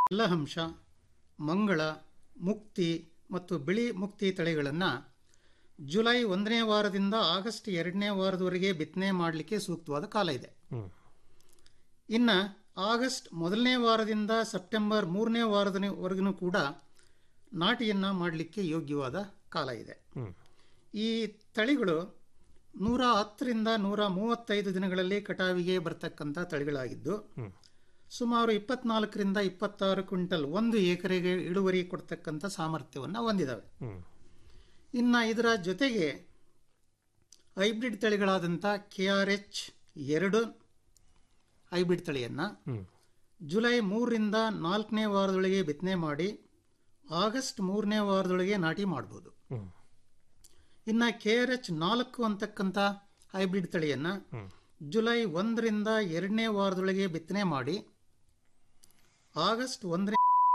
ಅಲ್ಲಹಂಶ ಮಂಗಳ ಮುಕ್ತಿ ಮತ್ತು ಬಿಳಿ ಮುಕ್ತಿ ತಳಿಗಳನ್ನು ಜುಲೈ ಒಂದನೇ ವಾರದಿಂದ ಆಗಸ್ಟ್ ಎರಡನೇ ವಾರದವರೆಗೆ ಬಿತ್ತನೆ ಮಾಡಲಿಕ್ಕೆ ಸೂಕ್ತವಾದ ಕಾಲ ಇದೆ ಹ್ಮ್. ಇನ್ನು ಆಗಸ್ಟ್ ಮೊದಲನೇ ವಾರದಿಂದ ಸೆಪ್ಟೆಂಬರ್ ಮೂರನೇ ವಾರದವರೆಗೂ ಕೂಡ ನಾಟಿಯನ್ನು ಮಾಡಲಿಕ್ಕೆ ಯೋಗ್ಯವಾದ ಕಾಲ ಇದೆ ಹ್ಮ್. ಈ ತಳಿಗಳು ನೂರ ಹತ್ತರಿಂದ ನೂರ ಮೂವತ್ತೈದು ದಿನಗಳಲ್ಲಿ ಕಟಾವಿಗೆ ಬರ್ತಕ್ಕಂಥ ತಳಿಗಳಾಗಿದ್ದು ಹ್ಮ್. ಸುಮಾರು ಇಪ್ಪತ್ನಾಲ್ಕರಿಂದ ಇಪ್ಪತ್ತಾರು ಕ್ವಿಂಟಲ್ ಒಂದು ಎಕರೆಗೆ ಇಳುವರಿ ಕೊಡ್ತಕ್ಕಂಥ ಸಾಮರ್ಥ್ಯವನ್ನು ಹೊಂದಿದ್ದಾವೆ ಹ್ಮ್. ಇನ್ನು ಇದರ ಜೊತೆಗೆ ಹೈಬ್ರಿಡ್ ತಳಿಗಳಾದಂಥ ಕೆ ಆರ್ ಎಚ್ ಎರಡು ಹೈಬ್ರಿಡ್ ತಳಿಯನ್ನು ಹ್ಮ್. ಜುಲೈ ಮೂರರಿಂದ ನಾಲ್ಕನೇ ವಾರದೊಳಗೆ ಬಿತ್ತನೆ ಮಾಡಿ ಆಗಸ್ಟ್ ಮೂರನೇ ವಾರದೊಳಗೆ ನಾಟಿ ಮಾಡ್ಬೋದು ಹ್ಮ್. ಇನ್ನು ಕೆ ಆರ್ ಎಚ್ ನಾಲ್ಕು ಅಂತಕ್ಕಂಥ ಹೈಬ್ರಿಡ್ ತಳಿಯನ್ನು ಹ್ಮ್. ಜುಲೈ ಒಂದರಿಂದ ಎರಡನೇ ವಾರದೊಳಗೆ ಬಿತ್ತನೆ ಮಾಡಿ ಆಗಸ್ಟ್ ಒಂದನೇ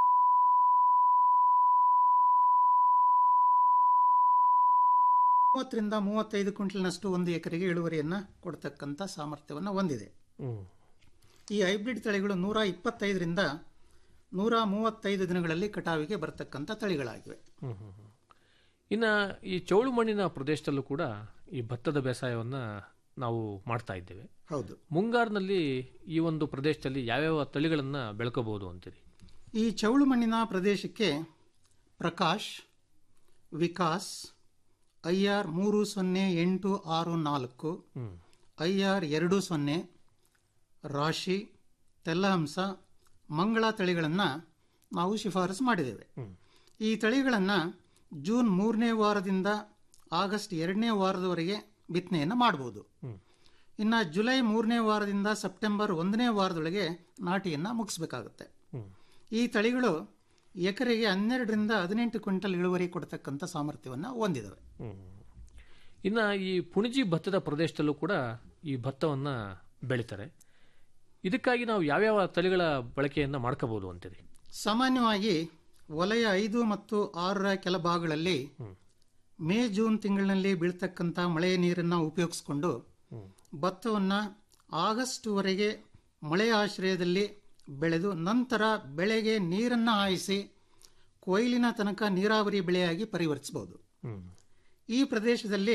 ಮೂವತ್ತರಿಂದ ಮೂವತ್ತೈದು ಕ್ವಿಂಟಲ್ನಷ್ಟು ಒಂದು ಎಕರೆಗೆ ಇಳುವರಿಯನ್ನು ಕೊಡ್ತಕ್ಕಂಥ ಸಾಮರ್ಥ್ಯವನ್ನು ಹೊಂದಿದೆ ಹ್ಮ್. ಈ ಹೈಬ್ರಿಡ್ ತಳಿಗಳು ನೂರ ಇಪ್ಪತ್ತೈದರಿಂದ ನೂರ ಮೂವತ್ತೈದು ದಿನಗಳಲ್ಲಿ ಕಟಾವಿಗೆ ಬರ್ತಕ್ಕಂಥ ತಳಿಗಳಾಗಿವೆ ಹ್ಮ್, ಹ್ಮ್, ಹ್ಮ್. ಇನ್ನ ಈ ಚೌಳು ಮಣ್ಣಿನ ಪ್ರದೇಶದಲ್ಲೂ ಕೂಡ ಈ ಭತ್ತದ ಬೇಸಾಯವನ್ನ ನಾವು ಮಾಡ್ತಾ ಇದ್ದೇವೆ ಹೌದು ಮುಂಗಾರಿನಲ್ಲಿ ಈ ಒಂದು ಪ್ರದೇಶದಲ್ಲಿ ಯಾವ್ಯಾವ ತಳಿಗಳನ್ನ ಬೆಳ್ಕೋಬಹುದು ಅಂತೀರಿ ಈ ಚೌಳು ಮಣ್ಣಿನ ಪ್ರದೇಶಕ್ಕೆ ಪ್ರಕಾಶ್ ವಿಕಾಸ್ ಐ ಆರ್ ಮೂರು ಸೊನ್ನೆ ಎಂಟು ಆರು ನಾಲ್ಕು ಹ್ಮ್. ಐ ಆರ್ ಎರಡು ಸೊನ್ನೆ ರಾಶಿ ತೆಲ್ಲಹಂಸ ಮಂಗಳ ತಳಿಗಳನ್ನು ನಾವು ಶಿಫಾರಸು ಮಾಡಿದ್ದೇವೆ ಈ ತಳಿಗಳನ್ನು ಜೂನ್ ಮೂರನೇ ವಾರದಿಂದ ಆಗಸ್ಟ್ ಎರಡನೇ ವಾರದವರೆಗೆ ಬಿತ್ತನೆಯನ್ನು ಮಾಡ್ಬೋದು ಹ್ಮ್. ಇನ್ನು ಜುಲೈ ಮೂರನೇ ವಾರದಿಂದ ಸೆಪ್ಟೆಂಬರ್ ಒಂದನೇ ವಾರದೊಳಗೆ ನಾಟಿಯನ್ನು ಮುಗಿಸ್ಬೇಕಾಗುತ್ತೆ ಹ್ಮ್. ಈ ತಳಿಗಳು ಎಕರೆಗೆ ಹನ್ನೆರಡರಿಂದ ಹದಿನೆಂಟು ಕ್ವಿಂಟಲ್ ಇಳುವರಿ ಕೊಡ್ತಕ್ಕಂಥ ಸಾಮರ್ಥ್ಯವನ್ನು ಹೊಂದಿದವೆ ಹ್ಮ್. ಇನ್ನ ಈ ಪುಣಜಿ ಭತ್ತದ ಪ್ರದೇಶದಲ್ಲೂ ಕೂಡ ಈ ಭತ್ತವನ್ನ ಬೆಳಿತಾರೆ ಇದಕ್ಕಾಗಿ ನಾವು ಯಾವ್ಯಾವ ತಳಿಗಳ ಬಳಕೆಯನ್ನ ಮಾಡ್ಕೋಬಹುದು ಅಂತೀರಿ ಸಾಮಾನ್ಯವಾಗಿ ವಲಯ ಐದು ಮತ್ತು ಆರರ ಕೆಲ ಭಾಗಗಳಲ್ಲಿ ಮೇ ಜೂನ್ ತಿಂಗಳಿನಲ್ಲಿ ಬೀಳ್ತಕ್ಕಂಥ ಮಳೆ ನೀರನ್ನು ಉಪಯೋಗಿಸ್ಕೊಂಡು ಭತ್ತವನ್ನು ಆಗಸ್ಟ್ವರೆಗೆ ಮಳೆ ಆಶ್ರಯದಲ್ಲಿ ಬೆಳೆದು ನಂತರ ಬೆಳೆಗೆ ನೀರನ್ನು ಹಾಯಿಸಿ ಕೊಯ್ಲಿನ ತನಕ ನೀರಾವರಿ ಬೆಳೆಯಾಗಿ ಪರಿವರ್ತಿಸಬಹುದು ಹ್ಮ್. ಈ ಪ್ರದೇಶದಲ್ಲಿ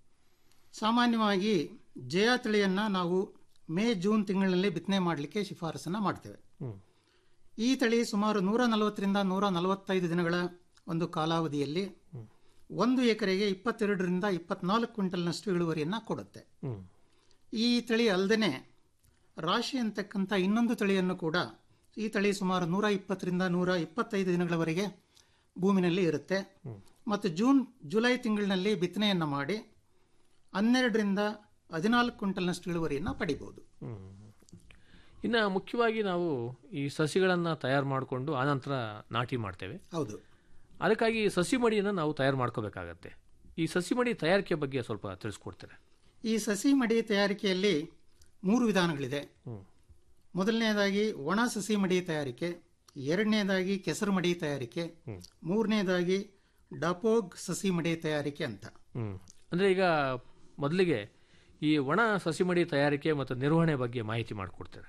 ಸಾಮಾನ್ಯವಾಗಿ ಜಯ ತಳಿಯನ್ನು ನಾವು ಮೇ ಜೂನ್ ತಿಂಗಳಿನಲ್ಲಿ ಬಿತ್ತನೆ ಮಾಡಲಿಕ್ಕೆ ಶಿಫಾರಸನ್ನು ಮಾಡ್ತೇವೆ ಹ್ಮ್. ಈ ತಳಿ ಸುಮಾರು ನೂರ ನಲವತ್ತರಿಂದ ನೂರ ನಲವತ್ತೈದು ದಿನಗಳ ಒಂದು ಕಾಲಾವಧಿಯಲ್ಲಿ ಒಂದು ಎಕರೆಗೆ ಇಪ್ಪತ್ತೆರಡರಿಂದ ಇಪ್ಪತ್ನಾಲ್ಕು ಕ್ವಿಂಟಲ್ನಷ್ಟು ಇಳುವರಿಯನ್ನು ಕೊಡುತ್ತೆ ಹ್ಮ್. ಈ ತಳಿ ಅಲ್ಲದೆ ರಾಶಿ ಅಂತಕ್ಕಂಥ ಇನ್ನೊಂದು ತಳಿಯನ್ನು ಕೂಡ ಈ ತಳಿ ಸುಮಾರು ನೂರ ಇಪ್ಪತ್ತರಿಂದ ನೂರ ಇಪ್ಪತ್ತೈದು ದಿನಗಳವರೆಗೆ ಭೂಮಿನಲ್ಲಿ ಇರುತ್ತೆ ಮತ್ತು ಜೂನ್ ಜುಲೈ ತಿಂಗಳಿನಲ್ಲಿ ಬಿತ್ತನೆಯನ್ನು ಮಾಡಿ ಹನ್ನೆರಡರಿಂದ ಹದಿನಾಲ್ಕು ಕ್ವಿಂಟಲ್ನಷ್ಟು ಇಳುವರಿಯನ್ನು ಪಡಿಬೋದು ಹ್ಮ್. ಇನ್ನ ಮುಖ್ಯವಾಗಿ ನಾವು ಈ ಸಸಿಗಳನ್ನ ತಯಾರು ಮಾಡಿಕೊಂಡು ಆನಂತರ ನಾಟಿ ಮಾಡ್ತೇವೆ ಹೌದು ಅದಕ್ಕಾಗಿ ಸಸಿ ಮಡಿಯನ್ನು ನಾವು ತಯಾರು ಮಾಡ್ಕೋಬೇಕಾಗತ್ತೆ ಈ ಸಸಿ ಮಡಿ ತಯಾರಿಕೆ ಬಗ್ಗೆ ಸ್ವಲ್ಪ ತಿಳಿಸ್ಕೊಡ್ತಾರೆ ಈ ಸಸಿ ಮಡಿ ತಯಾರಿಕೆಯಲ್ಲಿ ಮೂರು ವಿಧಾನಗಳಿದೆ ಹ್ಮ್. ಮೊದಲನೇದಾಗಿ ಒಣ ಸಸಿ ಮಡಿ ತಯಾರಿಕೆ ಎರಡನೇದಾಗಿ ಕೆಸರು ಮಡಿ ತಯಾರಿಕೆ ಮೂರನೇದಾಗಿ ಡಪೋಗ್ ಸಸಿ ಮಡಿ ತಯಾರಿಕೆ ಅಂತ ಹ್ಮ್ ಅಂದ್ರೆ ಈಗ ಮೊದಲಿಗೆ ಈ ಒಣ ಸಸಿ ಮಡಿ ತಯಾರಿಕೆ ಮತ್ತು ನಿರ್ವಹಣೆ ಬಗ್ಗೆ ಮಾಹಿತಿ ಮಾಡಿಕೊಡ್ತಾರೆ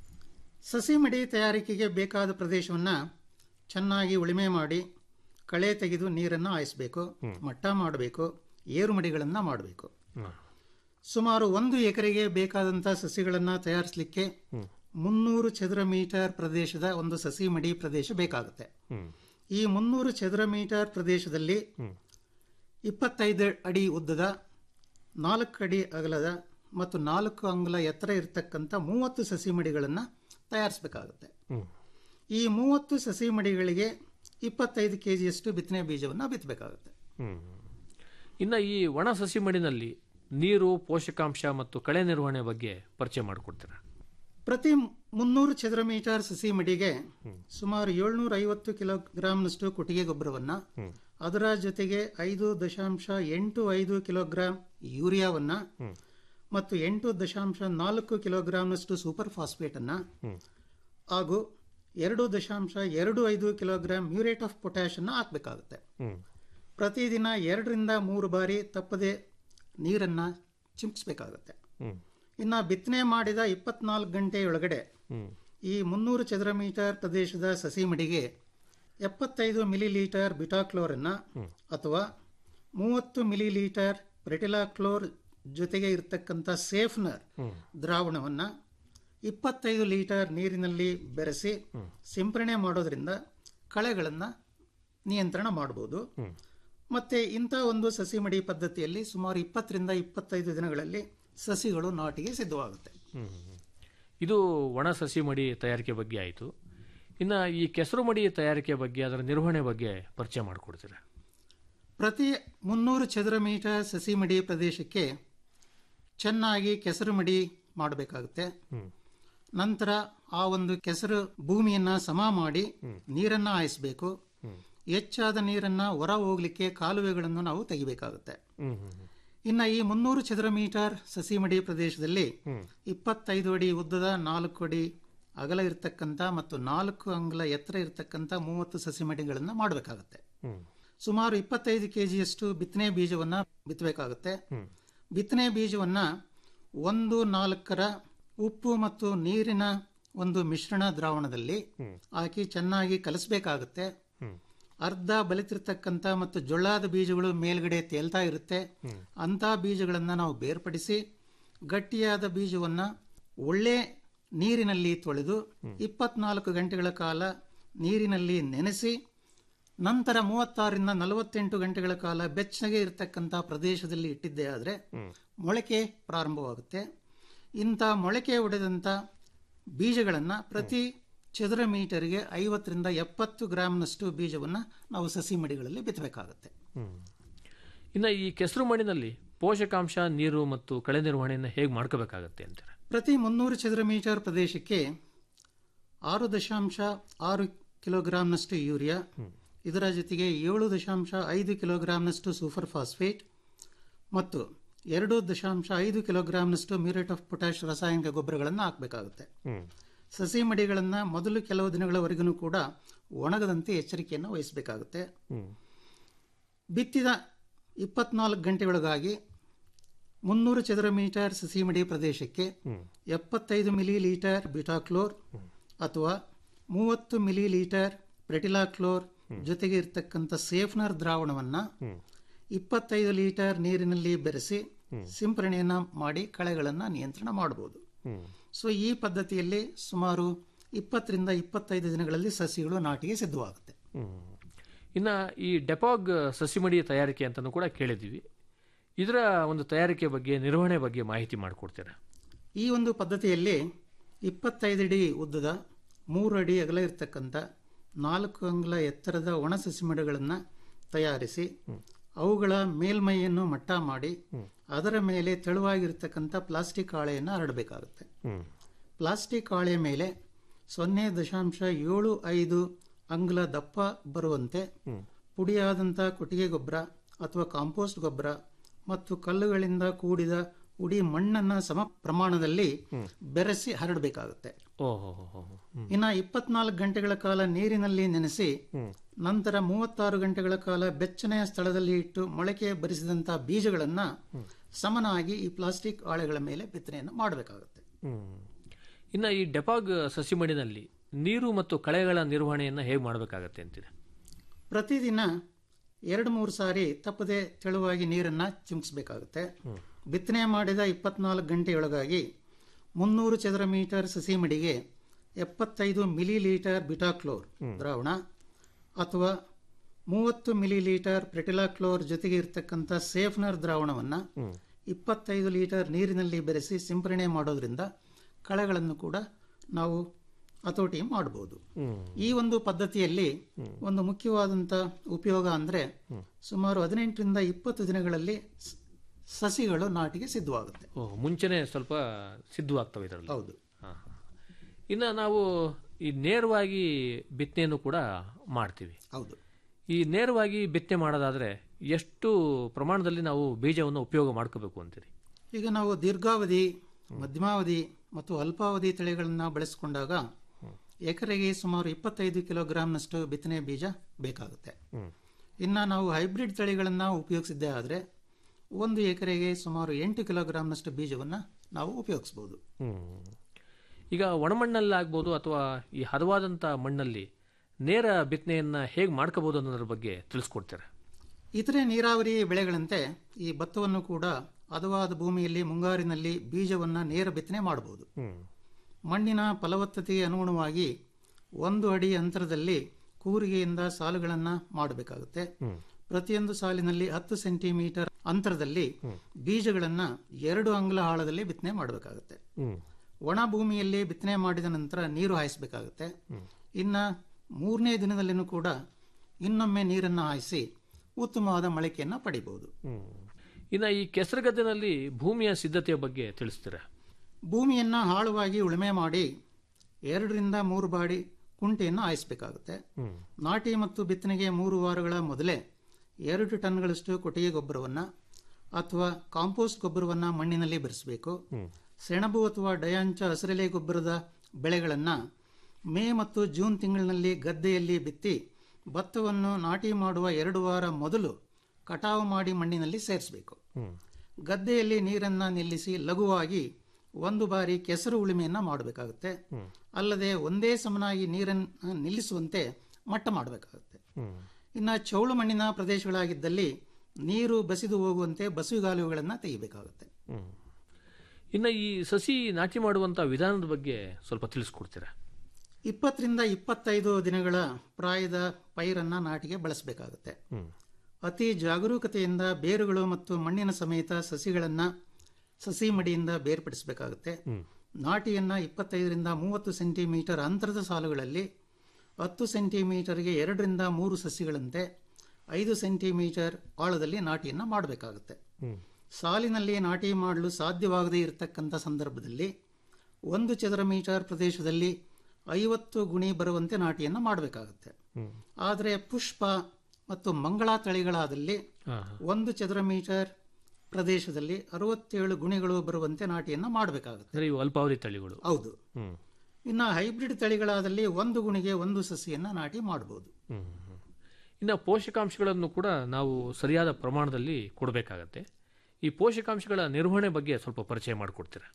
ಸಸಿ ಮಡಿ ತಯಾರಿಕೆಗೆ ಬೇಕಾದ ಪ್ರದೇಶವನ್ನು ಚೆನ್ನಾಗಿ ಉಳುಮೆ ಮಾಡಿ ಕಳೆ ತೆಗೆದು ನೀರನ್ನು ಹಾಯಿಸಬೇಕು ಮಟ್ಟ ಮಾಡಬೇಕು ಏರು ಮಡಿಗಳನ್ನು ಮಾಡಬೇಕು ಹ್ಮ್. ಸುಮಾರು ಒಂದು ಎಕರೆಗೆ ಬೇಕಾದಂಥ ಸಸಿಗಳನ್ನು ತಯಾರಿಸಲಿಕ್ಕೆ ಮುನ್ನೂರು ಚದರ ಮೀಟರ್ ಪ್ರದೇಶದ ಒಂದು ಸಸಿ ಮಡಿ ಪ್ರದೇಶ ಬೇಕಾಗುತ್ತೆ ಹ್ಮ್. ಈ ಮುನ್ನೂರು ಚದರ ಮೀಟರ್ ಪ್ರದೇಶದಲ್ಲಿ ಇಪ್ಪತ್ತೈದು ಅಡಿ ಉದ್ದದ ನಾಲ್ಕು ಅಡಿ ಅಗಲದ ಮತ್ತು ನಾಲ್ಕು ಅಂಗುಲ ಎತ್ತರ ಇರತಕ್ಕಂಥ ಮೂವತ್ತು ಸಸಿ ಮಡಿಗಳನ್ನು ತಯಾರಿಸಬೇಕಾಗುತ್ತೆ ಹ್ಮ್. ಈ ಮೂವತ್ತು ಸಸಿ ಮಡಿಗಳಿಗೆ ಇಪ್ಪತ್ತೈದು ಕೆ ಜಿಯಷ್ಟು ಬಿತ್ತನೆ ಬೀಜವನ್ನು ಬಿತ್ತಬೇಕಾಗುತ್ತೆ ಹ್ಮ್. ಇನ್ನ ಈ ಒಣ ಸಸಿ ಮಡಿನಲ್ಲಿ ನೀರು ಪೋಷಕಾಂಶ ಮತ್ತು ಕಳೆ ನಿರ್ವಹಣೆ ಬಗ್ಗೆ ಪರಿಚಯ ಮಾಡಿಕೊಡ್ತಾರೆ ಪ್ರತಿ ಮುನ್ನೂರು ಚದರ ಮೀಟರ್ ಸಸಿ ಮಡಿಗೆ ಸುಮಾರು ಏಳ್ನೂರ ಐವತ್ತು ಕಿಲೋಗ್ರಾಂನಷ್ಟು ಕೊಟ್ಟಿಗೆ ಗೊಬ್ಬರವನ್ನು ಅದರ ಜೊತೆಗೆ ಐದು ದಶಾಂಶ ಎಂಟು ಐದು ಕಿಲೋಗ್ರಾಂ ಯೂರಿಯಾವನ್ನು ಮತ್ತು ಎಂಟು ದಶಾಂಶ ನಾಲ್ಕು ಕಿಲೋಗ್ರಾಂನಷ್ಟು ಸೂಪರ್ ಫಾಸ್ಫೇಟನ್ನು ಹಾಗೂ ಎರಡು ದಶಾಂಶ ಎರಡು ಐದು ಕಿಲೋಗ್ರಾಂ ಮ್ಯೂರೇಟ್ ಆಫ್ ಪೊಟ್ಯಾಷನ್ನು ಹಾಕಬೇಕಾಗುತ್ತೆ ಹ್ಮ್. ಪ್ರತಿದಿನ ಎರಡರಿಂದ ಮೂರು ಬಾರಿ ತಪ್ಪದೆ ನೀರನ್ನು ಚಿಮ್ಕಿಸ್ಬೇಕಾಗುತ್ತೆ ಹ್ಮ್. ಇನ್ನು ಬಿತ್ತನೆ ಮಾಡಿದ ಇಪ್ಪತ್ನಾಲ್ಕು ಗಂಟೆಯೊಳಗಡೆ ಹ್ಮ್. ಈ ಮುನ್ನೂರು ಚದರ ಮೀಟರ್ ಪ್ರದೇಶದ ಸಸಿ ಮಡಿಗೆ ಎಪ್ಪತ್ತೈದು ಮಿಲಿ ಲೀಟರ್ ಬಿಟಾಕ್ಲೋರನ್ನು ಅಥವಾ ಮೂವತ್ತು ಮಿಲಿ ಲೀಟರ್ ಪ್ರೆಟಿಲಾಕ್ಲೋರ್ ಜೊತೆಗೆ ಇರತಕ್ಕಂಥ ಸೇಫ್ನರ್ ದ್ರಾವಣವನ್ನು ಇಪ್ಪತ್ತೈದು ಲೀಟರ್ ನೀರಿನಲ್ಲಿ ಬೆರೆಸಿ ಸಿಂಪರಣೆ ಮಾಡೋದ್ರಿಂದ ಕಳೆಗಳನ್ನು ನಿಯಂತ್ರಣ ಮಾಡ್ಬೋದು ಮತ್ತೆ ಇಂಥ ಒಂದು ಸಸಿ ಮಡಿ ಪದ್ಧತಿಯಲ್ಲಿ ಸುಮಾರು ಇಪ್ಪತ್ತರಿಂದ ಇಪ್ಪತ್ತೈದು ದಿನಗಳಲ್ಲಿ ಸಸಿಗಳು ನಾಟಿಗೆ ಸಿದ್ಧವಾಗುತ್ತೆ ಇದು ಒಣ ಸಸಿ ಮಡಿ ತಯಾರಿಕೆ ಬಗ್ಗೆ ಆಯಿತು ಇನ್ನು ಈ ಕೆಸರು ಮಡಿ ತಯಾರಿಕೆ ಬಗ್ಗೆ ಅದರ ನಿರ್ವಹಣೆ ಬಗ್ಗೆ ಪರಿಚಯ ಮಾಡಿಕೊಡ್ತೀರಾ ಪ್ರತಿ ಮುನ್ನೂರು ಚದರ ಮೀಟರ್ ಸಸಿ ಮಡಿ ಪ್ರದೇಶಕ್ಕೆ ಚೆನ್ನಾಗಿ ಕೆಸರು ಮಡಿ ಮಾಡಬೇಕಾಗುತ್ತೆ ನಂತರ ಆ ಒಂದು ಕೆಸರು ಭೂಮಿಯನ್ನ ಸಮ ಮಾಡಿ ನೀರನ್ನ ಹಾಯಿಸಬೇಕು ಹೆಚ್ಚಾದ ನೀರನ್ನ ಹೊರ ಹೋಗ್ಲಿಕ್ಕೆ ಕಾಲುವೆಗಳನ್ನು ನಾವು ತೆಗಿಬೇಕಾಗುತ್ತೆ ಇನ್ನು ಈ ಮುನ್ನೂರು ಚದರ ಮೀಟರ್ ಸಸಿ ಮಡಿ ಪ್ರದೇಶದಲ್ಲಿ ಇಪ್ಪತ್ತೈದು ಅಡಿ ಉದ್ದದ ನಾಲ್ಕು ಅಡಿ ಅಗಲ ಇರತಕ್ಕಂಥ ಮತ್ತು ನಾಲ್ಕು ಅಂಗುಲ ಎತ್ತರ ಇರತಕ್ಕಂಥ ಮೂವತ್ತು ಸಸಿ ಮಡಿಗಳನ್ನು ಮಾಡಬೇಕಾಗುತ್ತೆ ಸುಮಾರು ಇಪ್ಪತ್ತೈದು ಕೆಜಿಯಷ್ಟು ಬಿತ್ತನೆ ಬೀಜವನ್ನ ಬಿತ್ತಬೇಕಾಗುತ್ತೆ ಬಿತ್ತನೆ ಬೀಜವನ್ನ ಒಂದು ನಾಲ್ಕರ ಉಪ್ಪು ಮತ್ತು ನೀರಿನ ಒಂದು ಮಿಶ್ರಣ ದ್ರಾವಣದಲ್ಲಿ ಹಾಕಿ ಚೆನ್ನಾಗಿ ಕಲಿಸ್ಬೇಕಾಗುತ್ತೆ ಅರ್ಧ ಬಲಿತಿರ್ತಕ್ಕಂಥ ಮತ್ತು ಜೊಳ್ಳಾದ ಬೀಜಗಳು ಮೇಲ್ಗಡೆ ತೇಲ್ತಾ ಇರುತ್ತೆ ಅಂತ ಬೀಜಗಳನ್ನ ನಾವು ಬೇರ್ಪಡಿಸಿ ಗಟ್ಟಿಯಾದ ಬೀಜವನ್ನ ಒಳ್ಳೆ ನೀರಿನಲ್ಲಿ ತೊಳೆದು ಇಪ್ಪತ್ನಾಲ್ಕು ಗಂಟೆಗಳ ಕಾಲ ನೀರಿನಲ್ಲಿ ನೆನೆಸಿ ನಂತರ ಮೂವತ್ತಾರರಿಂದ ನಲವತ್ತೆಂಟು ಗಂಟೆಗಳ ಕಾಲ ಬೆಚ್ಚಗೆ ಇರತಕ್ಕಂಥ ಪ್ರದೇಶದಲ್ಲಿ ಇಟ್ಟಿದ್ದೇ ಆದರೆ ಮೊಳಕೆ ಪ್ರಾರಂಭವಾಗುತ್ತೆ ಇಂಥ ಮೊಳಕೆ ಹೊಡೆದಂಥ ಬೀಜಗಳನ್ನು ಪ್ರತಿ ಚದರ ಮೀಟರ್ಗೆ ಐವತ್ತರಿಂದ ಎಪ್ಪತ್ತು ಗ್ರಾಮ್ನಷ್ಟು ಬೀಜವನ್ನು ನಾವು ಸಸಿ ಮಡಿಗಳಲ್ಲಿ ಬಿತ್ತಬೇಕಾಗುತ್ತೆ ಇನ್ನು ಈ ಕೆಸರು ಮಣ್ಣಿನಲ್ಲಿ ಪೋಷಕಾಂಶ ನೀರು ಮತ್ತು ಕಳೆ ನಿರ್ವಹಣೆಯನ್ನು ಹೇಗೆ ಮಾಡ್ಕೋಬೇಕಾಗತ್ತೆ ಅಂತಾರೆ ಪ್ರತಿ ಮುನ್ನೂರು ಚದರ ಮೀಟರ್ ಪ್ರದೇಶಕ್ಕೆ ಆರು ದಶಾಂಶ ಆರು ಕಿಲೋಗ್ರಾಂನಷ್ಟು ಯೂರಿಯಾ ಇದರ ಜೊತೆಗೆ ಏಳು ದಶಾಂಶ ಐದು ಕಿಲೋಗ್ರಾಂನಷ್ಟು ಸೂಪರ್ ಫಾಸ್ಫೇಟ್ ಮತ್ತು ಎರಡು ದಶಾಂಶ ಐದು ಕಿಲೋಗ್ರಾಂನಷ್ಟು ಮ್ಯೂರೇಟ್ ಆಫ್ ಪೊಟ್ಯಾಶ್ ರಾಸಾಯನಿಕ ಗೊಬ್ಬರಗಳನ್ನು ಹಾಕಬೇಕಾಗುತ್ತೆ ಸಸಿ ಮಡಿಗಳನ್ನು ಮೊದಲು ಕೆಲವು ದಿನಗಳವರೆಗೂ ಕೂಡ ಒಣಗದಂತೆ ಎಚ್ಚರಿಕೆಯನ್ನು ವಹಿಸಬೇಕಾಗುತ್ತೆ ಬಿತ್ತಿದ ಇಪ್ಪತ್ನಾಲ್ಕು ಗಂಟೆಯೊಳಗಾಗಿ ಮುನ್ನೂರು ಚದರ ಮೀಟರ್ ಸಸಿ ಮಡಿ ಪ್ರದೇಶಕ್ಕೆ ಎಪ್ಪತ್ತೈದು ಮಿಲಿ ಲೀಟರ್ ಬಿಟಾಕ್ಲೋರ್ ಅಥವಾ ಮೂವತ್ತು ಮಿಲಿ ಲೀಟರ್ ಪ್ರೆಟಿಲಾಕ್ಲೋರ್ ಜೊತೆಗೆ ಇರತಕ್ಕಂಥ ಸೇಫ್ನರ್ ದ್ರಾವಣವನ್ನು ಇಪ್ಪತ್ತೈದು ಲೀಟರ್ ನೀರಿನಲ್ಲಿ ಬೆರೆಸಿ ಸಿಂಪರಣೆಯನ್ನ ಮಾಡಿ ಕಳೆಗಳನ್ನು ನಿಯಂತ್ರಣ ಮಾಡಬಹುದು ಸೊ ಈ ಪದ್ಧತಿಯಲ್ಲಿ ಸುಮಾರು ಇಪ್ಪತ್ತರಿಂದ ಇಪ್ಪತ್ತೈದು ದಿನಗಳಲ್ಲಿ ಸಸಿಗಳು ನಾಟಿಗೆ ಸಿದ್ಧವಾಗುತ್ತೆ ಇನ್ನು ಈ ಡೆಪಾಗ್ ಸಸಿಮಡಿ ತಯಾರಿಕೆ ಅಂತಲೂ ಕೂಡ ಕೇಳಿದ್ದೀವಿ ಇದರ ಒಂದು ತಯಾರಿಕೆ ಬಗ್ಗೆ ನಿರ್ವಹಣೆ ಬಗ್ಗೆ ಮಾಹಿತಿ ಮಾಡಿಕೊಡ್ತೀರಾ ಈ ಒಂದು ಪದ್ಧತಿಯಲ್ಲಿ ಇಪ್ಪತ್ತೈದು ಅಡಿ ಉದ್ದದ ಮೂರು ಅಡಿ ಅಗಲ ಇರತಕ್ಕಂಥ ನಾಲ್ಕು ಅಂಗುಲ ಎತ್ತರದ ಒಣ ಸಸಿಮಡಿಗಳನ್ನು ತಯಾರಿಸಿ ಅವುಗಳ ಮೇಲ್ಮೈಯನ್ನು ಮಟ್ಟ ಮಾಡಿ ಅದರ ಮೇಲೆ ತೆಳುವಾಗಿರ್ತಕ್ಕಂಥ ಪ್ಲಾಸ್ಟಿಕ್ ಹಾಳೆಯನ್ನು ಹರಡಬೇಕಾಗುತ್ತೆ ಪ್ಲಾಸ್ಟಿಕ್ ಹಾಳೆ ಮೇಲೆ ಸೊನ್ನೆ ದಶಾಂಶ ಏಳು ಐದು ಅಂಗುಲ ದಪ್ಪ ಬರುವಂತೆ ಪುಡಿಯಾದಂಥ ಕೊಟ್ಟಿಗೆ ಗೊಬ್ಬರ ಅಥವಾ ಕಾಂಪೋಸ್ಟ್ ಗೊಬ್ಬರ ಮತ್ತು ಕಲ್ಲುಗಳಿಂದ ಕೂಡಿದ ಉಡಿ ಮಣ್ಣನ್ನ ಸಮ ಪ್ರಮಾಣದಲ್ಲಿ ಬೆರೆಸಿ ಹರಡಬೇಕಾಗುತ್ತೆ ಓಹೋ ಇನ್ನ ಇಪ್ಪತ್ನಾಲ್ಕು ಗಂಟೆಗಳ ಕಾಲ ನೀರಿನಲ್ಲಿ ನೆನೆಸಿ ನಂತರ ಮೂವತ್ತಾರು ಗಂಟೆಗಳ ಕಾಲ ಬೆಚ್ಚನೆಯ ಸ್ಥಳದಲ್ಲಿ ಇಟ್ಟು ಮೊಳಕೆ ಬರಿಸಿದಂತಹ ಬೀಜಗಳನ್ನ ಸಮನಾಗಿ ಈ ಪ್ಲಾಸ್ಟಿಕ್ ಹಾಳೆಗಳ ಮೇಲೆ ಬಿತ್ತನೆಯನ್ನು ಮಾಡಬೇಕಾಗುತ್ತೆ ಇನ್ನು ಈ ಡೆಪಾಗ್ ಸಸಿಮಡಿನಲ್ಲಿ ನೀರು ಮತ್ತು ಕಳೆಗಳ ನಿರ್ವಹಣೆಯನ್ನು ಹೇಗೆ ಮಾಡಬೇಕಾಗತ್ತೆ ಅಂತೀರಾ ಪ್ರತಿದಿನ ಎರಡು ಮೂರು ಸಾರಿ ತಪ್ಪದೆ ತೆಳುವಾಗಿ ನೀರನ್ನ ಚಿಮುಕಿಸಬೇಕಾಗುತ್ತೆ ಬಿತ್ತನೆ ಮಾಡಿದ ಇಪ್ಪತ್ನಾಲ್ಕು ಗಂಟೆಯೊಳಗಾಗಿ ಮುನ್ನೂರು ಚದರ ಮೀಟರ್ ಸಸಿ ಮಡಿಗೆ ಎಪ್ಪತ್ತೈದು ಮಿಲಿ ಲೀಟರ್ ಬಿಟಾಕ್ಲೋರ್ ದ್ರಾವಣ ಅಥವಾ ಮೂವತ್ತು ಮಿಲಿ ಲೀಟರ್ ಪ್ರೆಟಿಲಾಕ್ಲೋರ್ ಜೊತೆಗೆ ಇರತಕ್ಕಂಥ ಸೇಫ್ನರ್ ದ್ರಾವಣವನ್ನು ಇಪ್ಪತ್ತೈದು ಲೀಟರ್ ನೀರಿನಲ್ಲಿ ಬೆರೆಸಿ ಸಿಂಪರಣೆ ಮಾಡೋದ್ರಿಂದ ಕಳೆಗಳನ್ನು ಕೂಡ ನಾವು ಹತೋಟಿ ಮಾಡಬಹುದು ಈ ಒಂದು ಪದ್ಧತಿಯಲ್ಲಿ ಒಂದು ಮುಖ್ಯವಾದಂಥ ಉಪಯೋಗ ಅಂದರೆ ಸುಮಾರು ಹದಿನೆಂಟರಿಂದ ಇಪ್ಪತ್ತು ದಿನಗಳಲ್ಲಿ ಸ- ಸಸಿಗಳು ನಾಟಿಗೆ ಸಿದ್ಧವಾಗುತ್ತೆ ಓಹ್ ಮುಂಚೆನೆ ಸ್ವಲ್ಪ ಸಿದ್ಧವಾಗ್ತವೆ ಇದರಲ್ಲಿ ಹೌದು ಹಾಂ ಹಾಂ ಇನ್ನು ನಾವು ಈ ನೇರವಾಗಿ ಬಿತ್ತನೆಯನ್ನು ಕೂಡ ಮಾಡ್ತೀವಿ ಹೌದು ಈ ನೇರವಾಗಿ ಬಿತ್ತನೆ ಮಾಡೋದಾದರೆ ಎಷ್ಟು ಪ್ರಮಾಣದಲ್ಲಿ ನಾವು ಬೀಜವನ್ನು ಉಪಯೋಗ ಮಾಡ್ಕೋಬೇಕು ಅಂತೀರಿ ಈಗ ನಾವು ದೀರ್ಘಾವಧಿ ಮಧ್ಯಮಾವಧಿ ಮತ್ತು ಅಲ್ಪಾವಧಿ ತಳಿಗಳನ್ನು ಬಳಸಿಕೊಂಡಾಗ ಎಕರೆಗೆ ಸುಮಾರು ಇಪ್ಪತ್ತೈದು ಕಿಲೋಗ್ರಾಂನಷ್ಟು ಬಿತ್ತನೆ ಬೀಜ ಬೇಕಾಗುತ್ತೆ ಇನ್ನು ನಾವು ಹೈಬ್ರಿಡ್ ತಳಿಗಳನ್ನು ಉಪಯೋಗಿಸಿದ್ದೇ ಆದರೆ ಒಂದು ಎಕರೆಗೆ ಸುಮಾರು ಎಂಟು ಕಿಲೋಗ್ರಾಂನಷ್ಟು ಬೀಜವನ್ನು ನಾವು ಉಪಯೋಗಿಸ್ಬೋದು ಈಗ ಒಣಮಣ್ಣಲ್ಲಿ ಆಗ್ಬೋದು ಅಥವಾ ಈ ಹದವಾದಂಥ ಮಣ್ಣಲ್ಲಿ ನೇರ ಬಿತ್ತನೆಯನ್ನ ಹೇಗೆ ಮಾಡ್ಕೋಬಹುದು ಅನ್ನೋದ್ರ ಬಗ್ಗೆ ತಿಳಿಸ್ಕೊಡ್ತಾರೆ ಇತರೆ ನೀರಾವರಿ ಬೆಳೆಗಳಂತೆ ಈ ಭತ್ತವನ್ನು ಕೂಡ ಹದವಾದ ಭೂಮಿಯಲ್ಲಿ ಮುಂಗಾರಿನಲ್ಲಿ ಬೀಜವನ್ನು ನೇರ ಬಿತ್ತನೆ ಮಾಡಬಹುದು ಮಣ್ಣಿನ ಫಲವತ್ತತೆಗೆ ಅನುಗುಣವಾಗಿ ಒಂದು ಅಡಿ ಅಂತರದಲ್ಲಿ ಕೂರಿಗೆಯಿಂದ ಸಾಲುಗಳನ್ನು ಮಾಡಬೇಕಾಗುತ್ತೆ ಪ್ರತಿಯೊಂದು ಸಾಲಿನಲ್ಲಿ ಹತ್ತು ಸೆಂಟಿಮೀಟರ್ ಅಂತರದಲ್ಲಿ ಬೀಜಗಳನ್ನು ಎರಡು ಅಂಗುಲ ಆಳದಲ್ಲಿ ಬಿತ್ತನೆ ಮಾಡಬೇಕಾಗುತ್ತೆ ಒಣ ಭೂಮಿಯಲ್ಲಿ ಬಿತ್ತನೆ ಮಾಡಿದ ನಂತರ ನೀರು ಹಾಯಿಸಬೇಕಾಗುತ್ತೆ ಇನ್ನ ಮೂರನೇ ದಿನದಲ್ಲಿನೂ ಕೂಡ ಇನ್ನೊಮ್ಮೆ ನೀರನ್ನು ಹಾಯಿಸಿ ಉತ್ತಮವಾದ ಮೊಳಕೆಯನ್ನು ಪಡಿಬಹುದು ಇನ್ನು ಈ ಕೆಸರುಗದ್ದೆನಲ್ಲಿ ಭೂಮಿಯ ಸಿದ್ಧತೆಯ ಬಗ್ಗೆ ತಿಳಿಸ್ತೀರಾ ಭೂಮಿಯನ್ನ ಆಳವಾಗಿ ಉಳುಮೆ ಮಾಡಿ ಎರಡರಿಂದ ಮೂರು ಬಾರಿ ಕುಂಟೆಯನ್ನು ಹಾಯಿಸಬೇಕಾಗುತ್ತೆ ನಾಟಿ ಮತ್ತು ಬಿತ್ತನೆಗೆ ಮೂರು ವಾರಗಳ ಮೊದಲೇ ಎರಡು ಟನ್ಗಳಷ್ಟು ಕೊಟ್ಟಿಗೆ ಗೊಬ್ಬರವನ್ನು ಅಥವಾ ಕಾಂಪೋಸ್ಟ್ ಗೊಬ್ಬರವನ್ನು ಮಣ್ಣಿನಲ್ಲಿ ಬೆರೆಸಬೇಕು ಸೆಣಬು ಅಥವಾ ಡಯಾಂಚ ಹಸಿರೆಲೆ ಗೊಬ್ಬರದ ಬೆಳೆಗಳನ್ನು ಮೇ ಮತ್ತು ಜೂನ್ ತಿಂಗಳಿನಲ್ಲಿ ಗದ್ದೆಯಲ್ಲಿ ಬಿತ್ತಿ ಭತ್ತವನ್ನು ನಾಟಿ ಮಾಡುವ ಎರಡು ವಾರ ಮೊದಲು ಕಟಾವು ಮಾಡಿ ಮಣ್ಣಿನಲ್ಲಿ ಸೇರಿಸಬೇಕು ಗದ್ದೆಯಲ್ಲಿ ನೀರನ್ನು ನಿಲ್ಲಿಸಿ ಲಘುವಾಗಿ ಒಂದು ಬಾರಿ ಕೆಸರು ಉಳುಮೆಯನ್ನು ಮಾಡಬೇಕಾಗುತ್ತೆ ಅಲ್ಲದೆ ಒಂದೇ ಸಮನಾಗಿ ನೀರನ್ನು ನಿಲ್ಲಿಸುವಂತೆ ಮಟ್ಟ ಮಾಡಬೇಕಾಗುತ್ತೆ ಇನ್ನು ಚೌಳು ಮಣ್ಣಿನ ಪ್ರದೇಶಗಳಾಗಿದ್ದಲ್ಲಿ ನೀರು ಬಸಿದು ಹೋಗುವಂತೆ ಬಸುಗಾಲುವೆಗಳನ್ನು ತೆಗಿಬೇಕಾಗುತ್ತೆ ಇನ್ನು ಈ ಸಸಿ ನಾಟಿ ಮಾಡುವಂಥ ವಿಧಾನದ ಬಗ್ಗೆ ಸ್ವಲ್ಪ ತಿಳಿಸ್ಕೊಡ್ತೀರಾ ಇಪ್ಪತ್ತರಿಂದ ಇಪ್ಪತ್ತೈದು ದಿನಗಳ ಪ್ರಾಯದ ಪೈರನ್ನ ನಾಟಿಗೆ ಬಳಸಬೇಕಾಗುತ್ತೆ ಅತಿ ಜಾಗರೂಕತೆಯಿಂದ ಬೇರುಗಳು ಮತ್ತು ಮಣ್ಣಿನ ಸಮೇತ ಸಸಿಗಳನ್ನು ಸಸಿ ಮಡಿಯಿಂದ ಬೇರ್ಪಡಿಸಬೇಕಾಗುತ್ತೆ ನಾಟಿಯನ್ನ ಇಪ್ಪತ್ತೈದರಿಂದ ಮೂವತ್ತು ಸೆಂಟಿಮೀಟರ್ ಅಂತರದ ಸಾಲುಗಳಲ್ಲಿ ಹತ್ತು ಸೆಂಟಿಮೀಟರ್ಗೆ ಎರಡರಿಂದ ಮೂರು ಸಸಿಗಳಂತೆ ಐದು ಸೆಂಟಿಮೀಟರ್ ಆಳದಲ್ಲಿ ನಾಟಿಯನ್ನು ಮಾಡಬೇಕಾಗುತ್ತೆ ಸಾಲಿನಲ್ಲಿ ನಾಟಿ ಮಾಡಲು ಸಾಧ್ಯವಾಗದೇ ಇರತಕ್ಕಂಥ ಸಂದರ್ಭದಲ್ಲಿ ಒಂದು ಚದರ ಮೀಟರ್ ಪ್ರದೇಶದಲ್ಲಿ ಐವತ್ತು ಗುಣಿ ಬರುವಂತೆ ನಾಟಿಯನ್ನು ಮಾಡಬೇಕಾಗುತ್ತೆ ಆದರೆ ಪುಷ್ಪ ಮತ್ತು ಮಂಗಳ ತಳಿಗಳಾದಲ್ಲಿ ಒಂದು ಚದರ ಮೀಟರ್ ಪ್ರದೇಶದಲ್ಲಿ ಅರವತ್ತೇಳು ಗುಣಿಗಳು ಬರುವಂತೆ ನಾಟಿಯನ್ನು ಮಾಡಬೇಕಾಗುತ್ತೆ ಅಂದರೆ ಇವು ಅಲ್ಪಾವಧಿ ತಳಿಗಳು ಹೌದು ಹ್ಮ್. ಇನ್ನು ಹೈಬ್ರಿಡ್ ತಳಿಗಳಾದಲ್ಲಿ ಒಂದು ಗುಣಿಗೆ ಒಂದು ಸಸಿಯನ್ನು ನಾಟಿ ಮಾಡಬಹುದು ಹ್ಮ್. ಇನ್ನು ಪೋಷಕಾಂಶಗಳನ್ನು ಕೂಡ ನಾವು ಸರಿಯಾದ ಪ್ರಮಾಣದಲ್ಲಿ ಕೊಡಬೇಕಾಗತ್ತೆ ಈ ಪೋಷಕಾಂಶಗಳ ನಿರ್ವಹಣೆ ಬಗ್ಗೆ ಸ್ವಲ್ಪ ಪರಿಚಯ ಮಾಡಿಕೊಡ್ತೀರಾ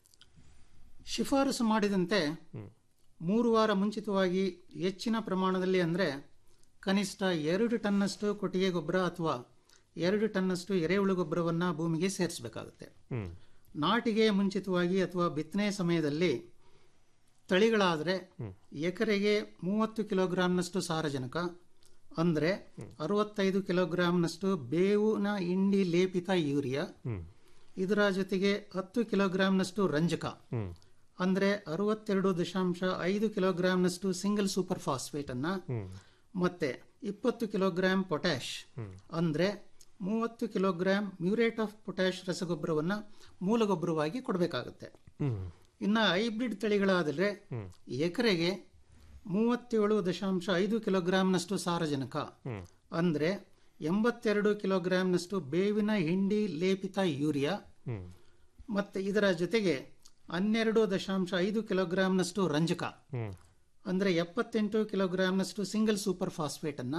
ಶಿಫಾರಸು ಮಾಡಿದಂತೆ ಮೂರು ವಾರ ಮುಂಚಿತವಾಗಿ ಹೆಚ್ಚಿನ ಪ್ರಮಾಣದಲ್ಲಿ ಅಂದರೆ ಕನಿಷ್ಠ ಎರಡು ಟನ್ನಷ್ಟು ಕೊಟ್ಟಿಗೆ ಗೊಬ್ಬರ ಅಥವಾ ಎರಡು ಟನ್ನಷ್ಟು ಎರೆಹುಳು ಗೊಬ್ಬರವನ್ನು ಭೂಮಿಗೆ ಸೇರಿಸಬೇಕಾಗುತ್ತೆ ಹ್ಮ್. ನಾಟಿಗೆ ಮುಂಚಿತವಾಗಿ ಅಥವಾ ಬಿತ್ತನೆ ಸಮಯದಲ್ಲಿ ತಳಿಗಳಾದರೆ ಎಕರೆಗೆ ಮೂವತ್ತು ಕಿಲೋಗ್ರಾಂನಷ್ಟು ಸಾರಜನಕ ಅಂದರೆ ಅರವತ್ತೈದು ಕಿಲೋಗ್ರಾಂನಷ್ಟು ಬೇವಿನ ಹಿಂಡಿ ಲೇಪಿತ ಯೂರಿಯಾ ಇದರ ಜೊತೆಗೆ ಹತ್ತು ಕಿಲೋಗ್ರಾಂನಷ್ಟು ರಂಜಕ ಅಂದರೆ ಅರವತ್ತೆರಡು ದಶಾಂಶ ಐದು ಕಿಲೋಗ್ರಾಂನಷ್ಟು ಸಿಂಗಲ್ ಸೂಪರ್ ಫಾಸ್ಫೇಟ್ ಅನ್ನ ಮತ್ತೆ ಇಪ್ಪತ್ತು ಕಿಲೋಗ್ರಾಂ ಪೊಟ್ಯಾಶ್ ಅಂದ್ರೆ ಮೂವತ್ತು ಕಿಲೋಗ್ರಾಂ ಮ್ಯೂರೇಟ್ ಆಫ್ ಪೊಟ್ಯಾಶ್ ರಸಗೊಬ್ಬರವನ್ನ ಮೂಲಗೊಬ್ಬರವಾಗಿ ಕೊಡಬೇಕಾಗುತ್ತೆ ಇನ್ನು ಹೈಬ್ರಿಡ್ ತಳಿಗಳಾದರೆ ಎಕರೆಗೆ ಮೂವತ್ತೇಳು ದಶಾಂಶ ಐದು ಕಿಲೋಗ್ರಾಂನಷ್ಟು ಸಾರಜನಕ ಅಂದ್ರೆ ಎಂಬತ್ತೆರಡು ಕಿಲೋಗ್ರಾಂನಷ್ಟು ಬೇವಿನ ಹಿಂಡಿ ಲೇಪಿತ ಯೂರಿಯಾ ಮತ್ತೆ ಇದರ ಜೊತೆಗೆ ಹನ್ನೆರಡು ದಶಾಂಶ ಐದು ಕಿಲೋಗ್ರಾಂನಷ್ಟು ರಂಜಕ ಅಂದ್ರೆ ಎಪ್ಪತ್ತೆಂಟು ಕಿಲೋಗ್ರಾಂನಷ್ಟು ಸಿಂಗಲ್ ಸೂಪರ್ ಫಾಸ್ಫೇಟ್ ಅನ್ನ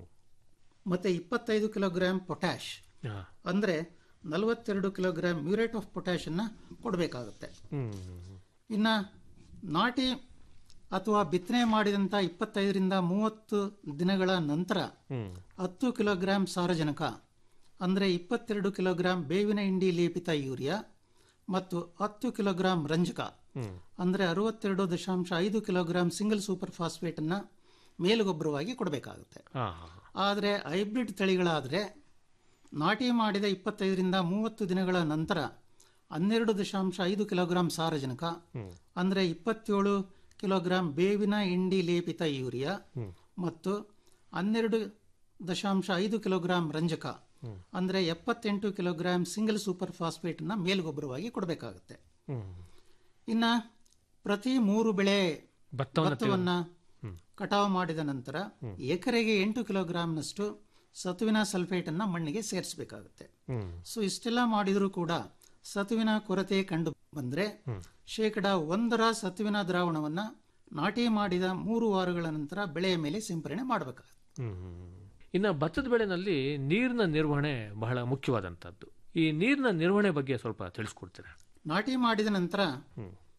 ಮತ್ತೆ ಇಪ್ಪತ್ತೈದು ಕಿಲೋಗ್ರಾಂ ಪೊಟ್ಯಾಶ್ ಹಾ. ಅಂದ್ರೆ ನಲವತ್ತೆರಡು ಕಿಲೋಗ್ರಾಂ ಮ್ಯೂರೇಟ್ ಆಫ್ ಪೊಟ್ಯಾಶ್ ಅನ್ನ ಕೊಡಬೇಕಾಗುತ್ತೆ ಹ್ಮ್. ಇನ್ನ ನಾಟಿ ಅಥವಾ ಬಿತ್ತನೆ ಮಾಡಿದಂಥ ಇಪ್ಪತ್ತೈದರಿಂದ ಮೂವತ್ತು ದಿನಗಳ ನಂತರ ಹ್ಮ್. ಹತ್ತು ಕಿಲೋಗ್ರಾಂ ಸಾರಜನಕ ಅಂದರೆ ಇಪ್ಪತ್ತೆರಡು ಕಿಲೋಗ್ರಾಂ ಬೇವಿನ ಹಿಂಡಿ ಲೇಪಿತ ಯೂರಿಯಾ ಮತ್ತು ಹತ್ತು ಕಿಲೋಗ್ರಾಂ ರಂಜಕ ಹ್ಮ್. ಅಂದರೆ ಅರವತ್ತೆರಡು ದಶಾಂಶ ಐದು ಕಿಲೋಗ್ರಾಂ ಸಿಂಗಲ್ ಸೂಪರ್ ಫಾಸ್ಫೇಟನ್ನು ಮೇಲುಗೊಬ್ಬರವಾಗಿ ಕೊಡಬೇಕಾಗುತ್ತೆ ಹಾ, ಹಾ, ಹಾ. ಆದರೆ ಹೈಬ್ರಿಡ್ ತಳಿಗಳಾದರೆ ನಾಟಿ ಮಾಡಿದ ಇಪ್ಪತ್ತೈದರಿಂದ ಮೂವತ್ತು ದಿನಗಳ ನಂತರ ಹನ್ನೆರಡು ದಶಾಂಶ ಐದು ಕಿಲೋಗ್ರಾಂ ಸಾರಜನಕ ಅಂದರೆ ಇಪ್ಪತ್ತೇಳು ಕಿಲೋಗ್ರಾಂ ಬೇವಿನ ಹಿಂಡಿ ಲೇಪಿತ ಯೂರಿಯಾ ಮತ್ತು ಹನ್ನೆರಡು ದಶಾಂಶ ಐದು ಕಿಲೋಗ್ರಾಂ ರಂಜಕ ಅಂದರೆ ಎಪ್ಪತ್ತೆಂಟು ಕಿಲೋಗ್ರಾಂ ಸಿಂಗಲ್ ಸೂಪರ್ ಫಾಸ್ಫೇಟನ್ನು ಮೇಲುಗೊಬ್ಬರವಾಗಿ ಕೊಡಬೇಕಾಗುತ್ತೆ ಹ್ಮ್. ಇನ್ನು ಪ್ರತಿ ಮೂರು ಬೆಳೆ ಭತ್ತವನ್ನ ಭತ್ತವನ್ನ ಕಟಾವು ಮಾಡಿದ ನಂತರ ಎಕರೆಗೆ ಎಂಟು ಕಿಲೋಗ್ರಾಂನಷ್ಟು ಸತುವಿನ ಸಲ್ಫೇಟ್ ಅನ್ನ ಮಣ್ಣಿಗೆ ಸೇರಿಸಬೇಕಾಗುತ್ತೆ ಹ್ಮ್. ಸೊ ಇಷ್ಟೆಲ್ಲ ಮಾಡಿದರೂ ಕೂಡ ಸತುವಿನ ಕೊರತೆ ಕಂಡು ಬಂದ್ರೆ ಶೇಕಡ ಒಂದರ ಸತುವಿನ ದ್ರಾವಣವನ್ನ ನಾಟಿ ಮಾಡಿದ ಮೂರು ವಾರಗಳ ನಂತರ ಬೆಳೆಯ ಮೇಲೆ ಸಿಂಪರಣೆ ಮಾಡಬೇಕಾಗುತ್ತೆ ಹ್ಮ್. ಇನ್ನು ಭತ್ತದ ಬೆಳೆನಲ್ಲಿ ನೀರಿನ ನಿರ್ವಹಣೆ ಬಹಳ ಮುಖ್ಯವಾದಂಥದ್ದು ಈ ನೀರಿನ ನಿರ್ವಹಣೆ ಬಗ್ಗೆ ಸ್ವಲ್ಪ ತಿಳಿಸ್ಕೊಡ್ತೀರಾ ನಾಟಿ ಮಾಡಿದ ನಂತರ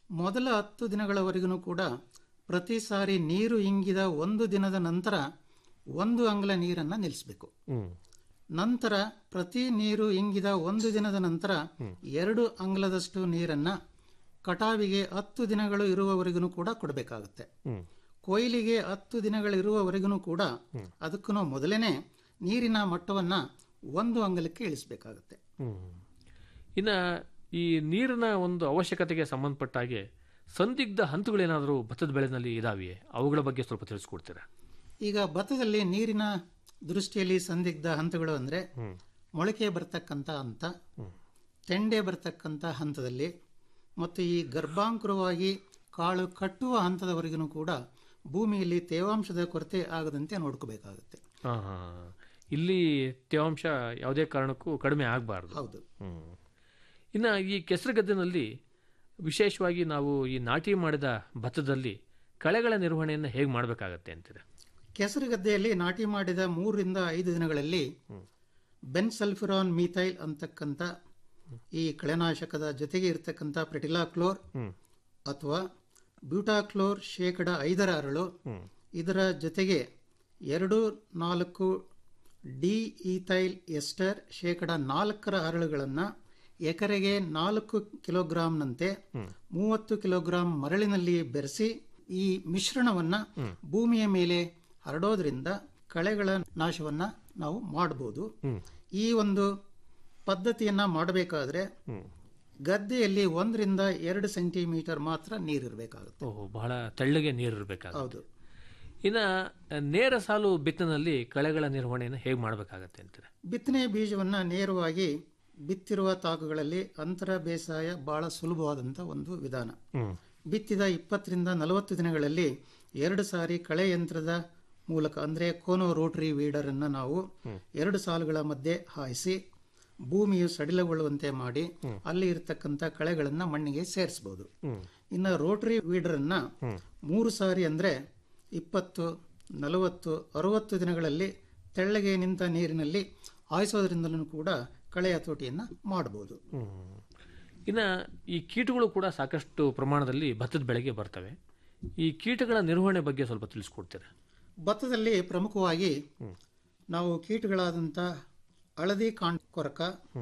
ಮೊದಲ ಹತ್ತು ದಿನಗಳವರೆಗೂ ಕೂಡ ಪ್ರತಿ ಸಾರಿ ನೀರು ಇಂಗಿದ ಒಂದು ದಿನದ ನಂತರ ಒಂದು ಅಂಗ್ಲ ನೀರನ್ನು ನಿಲ್ಲಿಸಬೇಕು ಹ್ಮ್ ನಂತರ ಪ್ರತಿ ನೀರು ಇಂಗಿದ ಒಂದು ದಿನದ ನಂತರ ಎರಡು ಅಂಗ್ಲದಷ್ಟು ನೀರನ್ನ ಕಟಾವಿಗೆ ಹತ್ತು ದಿನಗಳು ಇರುವವರೆಗೂ ಕೂಡ ಕೊಡಬೇಕಾಗುತ್ತೆ ಹ್ಮ್ ಕೊಯ್ಲಿಗೆ ಹತ್ತು ದಿನಗಳಿರುವವರೆಗೂ ಕೂಡ ಅದಕ್ಕೂ ಮೊದಲೇನೆ ನೀರಿನ ಮಟ್ಟವನ್ನ ಒಂದು ಅಂಗಲಕ್ಕೆ ಇಳಿಸಬೇಕಾಗುತ್ತೆ ಹ್ಮ್ ಇನ್ನ ಈ ನೀರಿನ ಒಂದು ಅವಶ್ಯಕತೆಗೆ ಸಂಬಂಧಪಟ್ಟ ಹಾಗೆ ಸಂದಿಗ್ಧ ಹಂತಗಳೇನಾದರೂ ಭತ್ತದ ಬೆಳೆನಲ್ಲಿ ಇದಾವೆಯೇ ಅವುಗಳ ಬಗ್ಗೆ ಸ್ವಲ್ಪ ತಿಳಿಸ್ಕೊಡ್ತೀರಾ ಈಗ ಭತ್ತದಲ್ಲಿ ನೀರಿನ ದೃಷ್ಟಿಯಲ್ಲಿ ಸಂದಿಗ್ಧ ಹಂತಗಳು ಅಂದ್ರೆ ಹ್ಮ್ ಮೊಳಕೆ ಬರ್ತಕ್ಕಂಥ ಹಂತ ತೆಂಡೆ ಬರ್ತಕ್ಕಂಥ ಹಂತದಲ್ಲಿ ಮತ್ತು ಈ ಗರ್ಭಾಂಕುರವಾಗಿ ಕಾಳು ಕಟ್ಟುವ ಹಂತದವರೆಗೂ ಕೂಡ ಭೂಮಿಯಲ್ಲಿ ತೇವಾಂಶದ ಕೊರತೆ ಆಗದಂತೆ ನೋಡ್ಕೋಬೇಕಾಗುತ್ತೆ ಹಾ ಹಾ ಇಲ್ಲಿ ತೇವಾಂಶ ಯಾವುದೇ ಕಾರಣಕ್ಕೂ ಕಡಿಮೆ ಆಗಬಾರ್ದು ಹೌದು ಹ್ಮ್ ಇನ್ನು ಈ ಕೆಸರು ಗದ್ದೆನಲ್ಲಿ ವಿಶೇಷವಾಗಿ ನಾವು ಈ ನಾಟಿ ಮಾಡಿದ ಭತ್ತದಲ್ಲಿ ಕಳೆಗಳ ನಿರ್ವಹಣೆಯನ್ನು ಹೇಗೆ ಮಾಡಬೇಕಾಗತ್ತೆ ಅಂತೀರ ಕೆಸರು ಗದ್ದೆಯಲ್ಲಿ ನಾಟಿ ಮಾಡಿದ ಮೂರರಿಂದ ಐದು ದಿನಗಳಲ್ಲಿ ಬೆನ್ಸಲ್ಫಿರಾನ್ ಮೀಥೈಲ್ ಅಂತಕ್ಕಂಥ ಈ ಕಳೆನಾಶಕದ ಜೊತೆಗೆ ಇರತಕ್ಕಂಥ ಪ್ರೆಟಿಲಾಕ್ಲೋರ್ ಹ್ಮ್ ಅಥವಾ ಬ್ಯೂಟಾಕ್ಲೋರ್ ಶೇಕಡ ಐದರ ಅರಳು ಇದರ ಜೊತೆಗೆ ಎರಡು ನಾಲ್ಕು ಡಿ ಈಥೈಲ್ ಎಸ್ಟರ್ ಶೇಕಡ ನಾಲ್ಕರ ಅರಳುಗಳನ್ನು ಎಕರೆಗೆ ನಾಲ್ಕು ಕಿಲೋಗ್ರಾಂನಂತೆ ಮೂವತ್ತು ಕಿಲೋಗ್ರಾಂ ಮರಳಿನಲ್ಲಿ ಬೆರೆಸಿ ಈ ಮಿಶ್ರಣವನ್ನ ಭೂಮಿಯ ಮೇಲೆ ಹರಡೋದ್ರಿಂದ ಕಳೆಗಳ ನಾಶವನ್ನ ನಾವು ಮಾಡಬಹುದು ಈ ಒಂದು ಪದ್ಧತಿಯನ್ನ ಮಾಡಬೇಕಾದ್ರೆ ಗದ್ದೆಯಲ್ಲಿ ಒಂದರಿಂದ ಎರಡು ಸೆಂಟಿಮೀಟರ್ ಮಾತ್ರ ನೀರಿರಬೇಕಾಗುತ್ತೆ ಓಹೋ ಬಹಳ ತೆಳ್ಳಗೆ ನೀರು ಇರಬೇಕಾಗುತ್ತೆ ಹೌದು ಇನ್ನು ನೇರ ಸಾಲು ಬಿತ್ತನಲ್ಲಿ ಕಳೆಗಳ ನಿರ್ವಹಣೆಯನ್ನು ಹೇಗೆ ಮಾಡಬೇಕಾಗತ್ತೆ ಅಂತೀರ ಬಿತ್ತನೆ ಬೀಜವನ್ನ ನೇರವಾಗಿ ಬಿತ್ತಿರುವ ತಾಕುಗಳಲ್ಲಿ ಅಂತರ ಬೇಸಾಯ ಬಹಳ ಸುಲಭವಾದಂಥ ಒಂದು ವಿಧಾನ ಹ್ಮ್ ಬಿತ್ತಿದ ಇಪ್ಪತ್ತರಿಂದ ನಲವತ್ತು ದಿನಗಳಲ್ಲಿ ಎರಡು ಸಾರಿ ಕಳೆ ಯಂತ್ರದ ಮೂಲಕ ಅಂದರೆ ಕೋನೋ ರೋಟರಿ ವೀಡರ್ ಅನ್ನ ನಾವು ಎರಡು ಸಾಲುಗಳ ಮಧ್ಯೆ ಹಾಯಿಸಿ ಭೂಮಿಯು ಸಡಿಲಗೊಳ್ಳುವಂತೆ ಮಾಡಿ ಅಲ್ಲಿ ಇರತಕ್ಕಂಥ ಕಳೆಗಳನ್ನ ಮಣ್ಣಿಗೆ ಸೇರಿಸಬಹುದು ಇನ್ನು ರೋಟರಿ ವೀಡರ್ ಅನ್ನ ಮೂರು ಸಾರಿ ಅಂದ್ರೆ ಇಪ್ಪತ್ತು ನಲವತ್ತು ಅರವತ್ತು ದಿನಗಳಲ್ಲಿ ತೆಳ್ಳಗೆ ನಿಂತ ನೀರಿನಲ್ಲಿ ಹಾಯಿಸೋದ್ರಿಂದಲೂ ಕೂಡ ಕಳೆ ಹತೋಟಿಯನ್ನ ಮಾಡಬಹುದು ಇನ್ನು ಈ ಕೀಟಗಳು ಕೂಡ ಸಾಕಷ್ಟು ಪ್ರಮಾಣದಲ್ಲಿ ಭತ್ತದ ಬೆಳೆಗೆ ಬರ್ತವೆ ಈ ಕೀಟಗಳ ನಿರ್ವಹಣೆ ಬಗ್ಗೆ ಸ್ವಲ್ಪ ತಿಳಿಸ್ಕೊಡ್ತೀರಾ ಭತ್ತದಲ್ಲಿ ಪ್ರಮುಖವಾಗಿ ನಾವು ಕೀಟಗಳಾದಂಥ ಹಳದಿ ಕಾಂಡ ಕೊರಕ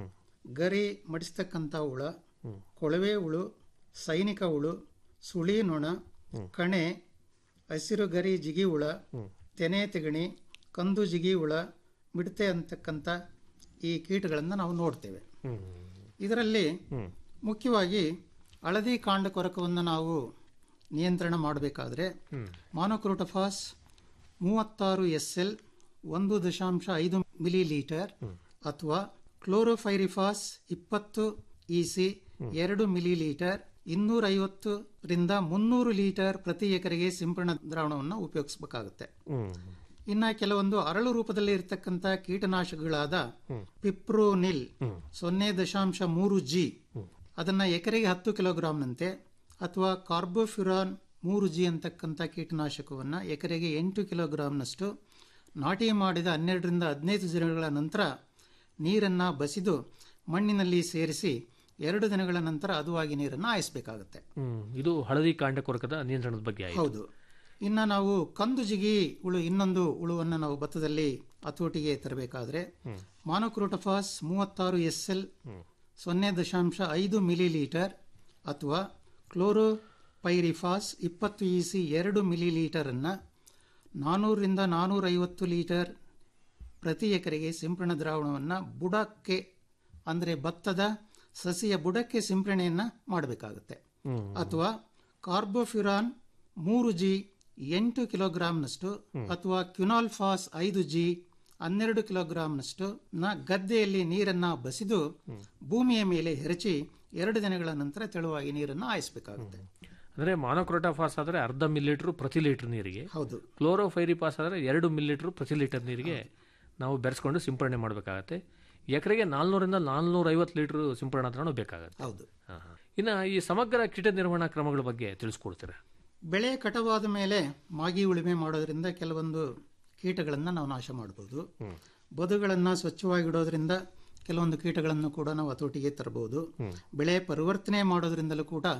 ಗರಿ ಮಡಿಸ್ತಕ್ಕಂಥ ಹುಳ ಕೊಳವೆ ಹುಳು ಸೈನಿಕ ಹುಳು ಸುಳಿ ನೊಣ ಕಣೆ ಹಸಿರು ಗರಿ ಜಿಗಿ ಹುಳ ತೆನೆ ತೆಗಣಿ ಕಂದು ಜಿಗಿ ಹುಳ ಮಿಡತೆ ಅಂತಕ್ಕಂಥ ಈ ಕೀಟಗಳನ್ನು ನಾವು ನೋಡ್ತೇವೆ ಇದರಲ್ಲಿ ಮುಖ್ಯವಾಗಿ ಹಳದಿ ಕಾಂಡ ಕೊರಕವನ್ನು ನಾವು ನಿಯಂತ್ರಣ ಮಾಡಬೇಕಾದ್ರೆ ಮಾನೋಕ್ರೋಟಫಾಸ್ ಮೂವತ್ತಾರು ಎಸ್ ಎಲ್ ಒಂದು ದಶಾಂಶ ಐದು ಮಿಲಿ ಲೀಟರ್ ಅಥವಾ ಕ್ಲೋರೋಫೈರಿಫಾಸ್ ಇಪ್ಪತ್ತು ಇಸಿ ಎರಡು ಮಿಲಿ ಲೀಟರ್ ಇನ್ನೂರ ಐವತ್ತರಿಂದ ಮುನ್ನೂರು ಲೀಟರ್ ಪ್ರತಿ ಎಕರೆಗೆ ಸಿಂಪಡಣಾ ದ್ರಾವಣವನ್ನು ಉಪಯೋಗಿಸಬೇಕಾಗುತ್ತೆ ಇನ್ನ ಕೆಲವೊಂದು ಅರಳು ರೂಪದಲ್ಲಿ ಇರತಕ್ಕಂತ ಕೀಟನಾಶಕಗಳಾದ ಪಿಪ್ರೋನಿಲ್ ಸೊನ್ನೆ ದಶಾಂಶ ಮೂರು ಜಿ ಅದನ್ನ ಎಕರೆಗೆ ಹತ್ತು ಕಿಲೋಗ್ರಾಂನಂತೆ ಅಥವಾ ಕಾರ್ಬೋಫ್ಯುರಾನ್ ಮೂರು ಜಿ ಅಂತಕ್ಕಂಥ ಕೀಟನಾಶಕವನ್ನು ಎಕರೆಗೆ ಎಂಟು ಕಿಲೋಗ್ರಾಂನಷ್ಟು ನಾಟಿ ಮಾಡಿದ ಹನ್ನೆರಡರಿಂದ ಹದಿನೈದು ದಿನಗಳ ನಂತರ ನೀರನ್ನು ಬಸಿದು ಮಣ್ಣಿನಲ್ಲಿ ಸೇರಿಸಿ ಎರಡು ದಿನಗಳ ನಂತರ ಅದುವಾಗಿ ನೀರನ್ನು ಹಾಯಿಸಬೇಕಾಗುತ್ತೆ ಹ್ಮ್ ಇದು ಹಳದಿ ಕಾಂಡ ಕೊರಕದ ನಿಯಂತ್ರಣದ ಬಗ್ಗೆ ಆಯ್ತು ಹೌದು ಇನ್ನ ನಾವು ಕಂದು ಜಿಗಿ ಹುಳು ಇನ್ನೊಂದು ಹುಳುವನ್ನು ನಾವು ಭತ್ತದಲ್ಲಿ ಹತೋಟಿಗೆ ತರಬೇಕಾದ್ರೆ ಮಾನೋಕ್ರೋಟಫಾಸ್ ಮೂವತ್ತಾರು ಎಸ್ ಎಲ್ ಸೊನ್ನೆ ದಶಾಂಶ ಐದು ಮಿಲಿ ಲೀಟರ್ ಅಥವಾ ಕ್ಲೋರೋಪೈರಿಫಾಸ್ ಇಪ್ಪತ್ತು ಇ ಸಿ ಎರಡು ಮಿಲಿ ಲೀಟರನ್ನು ನಾನ್ನೂರರಿಂದ ನಾನ್ನೂರೈವತ್ತು ಲೀಟರ್ ಪ್ರತಿ ಎಕರೆಗೆ ಸಿಂಪಡಣಾ ದ್ರಾವಣವನ್ನು ಬುಡಕ್ಕೆ ಅಂದರೆ ಭತ್ತದ ಸಸಿಯ ಬುಡಕ್ಕೆ ಸಿಂಪರಣೆಯನ್ನು ಮಾಡಬೇಕಾಗುತ್ತೆ ಅಥವಾ ಕಾರ್ಬೋಫ್ಯುರಾನ್ ಮೂರು ಜಿ ಎಂಟು ಕಿಲೋಗ್ರಾಂನಷ್ಟು ಅಥವಾ ಕ್ಯುನಾಲ್ಫಾಸ್ ಐದು ಜಿ ಹನ್ನೆರಡು ಕಿಲೋಗ್ರಾಂನಷ್ಟು ನ ಗದ್ದೆಯಲ್ಲಿ ನೀರನ್ನ ಬಸಿದು ಭೂಮಿಯ ಮೇಲೆ ಎರಚಿ ಎರಡು ದಿನಗಳ ನಂತರ ತೆಳುವಾಗಿ ನೀರನ್ನು ಹಾಯಿಸಬೇಕಾಗುತ್ತೆ ಅಂದ್ರೆ ಮಾನೋಕ್ರೋಟಾಫಾಸ್ ಆದ್ರೆ ಅರ್ಧ ಮಿಲಿಲೀಟರ್ ಪ್ರತಿ ಲೀಟರ್ ನೀರಿಗೆ ಹೌದು ಕ್ಲೋರೋಫೈರಿಪಾಸ್ ಆದರೆ ಎರಡು ಮಿಲಿಲೀಟರ್ ಪ್ರತಿ ಲೀಟರ್ ನೀರಿಗೆ ನಾವು ಬೆರೆಸ್ಕೊಂಡು ಸಿಂಪಡಣೆ ಮಾಡಬೇಕಾಗತ್ತೆ ಎಕರೆಗೆ ನಾಲ್ನೂರಿಂದ ನಾಲ್ನೂರ ಐವತ್ತು ಲೀಟರ್ ಸಿಂಪಡಣಾ ದ್ರಾವಣ ಬೇಕಾಗತ್ತೆ ಹೌದು ಹಾ, ಹಾ. ಇನ್ನು ಈ ಸಮಗ್ರ ಕೀಟ ನಿರ್ವಹಣಾ ಕ್ರಮಗಳ ಬಗ್ಗೆ ತಿಳಿಸ್ಕೊಡ್ತೀರಾ ಬೆಳೆ ಕಟವಾದ ಮೇಲೆ ಮಾಗಿ ಉಳುಮೆ ಮಾಡೋದ್ರಿಂದ ಕೆಲವೊಂದು ಕೀಟಗಳನ್ನು ನಾವು ನಾಶ ಮಾಡಬಹುದು ಬದುಗಳನ್ನು ಸ್ವಚ್ಛವಾಗಿಡೋದ್ರಿಂದ ಕೆಲವೊಂದು ಕೀಟಗಳನ್ನು ಕೂಡ ನಾವು ಹತೋಟಿಗೆ ತರಬಹುದು ಬೆಳೆ ಪರಿವರ್ತನೆ ಮಾಡೋದ್ರಿಂದಲೂ ಕೂಡ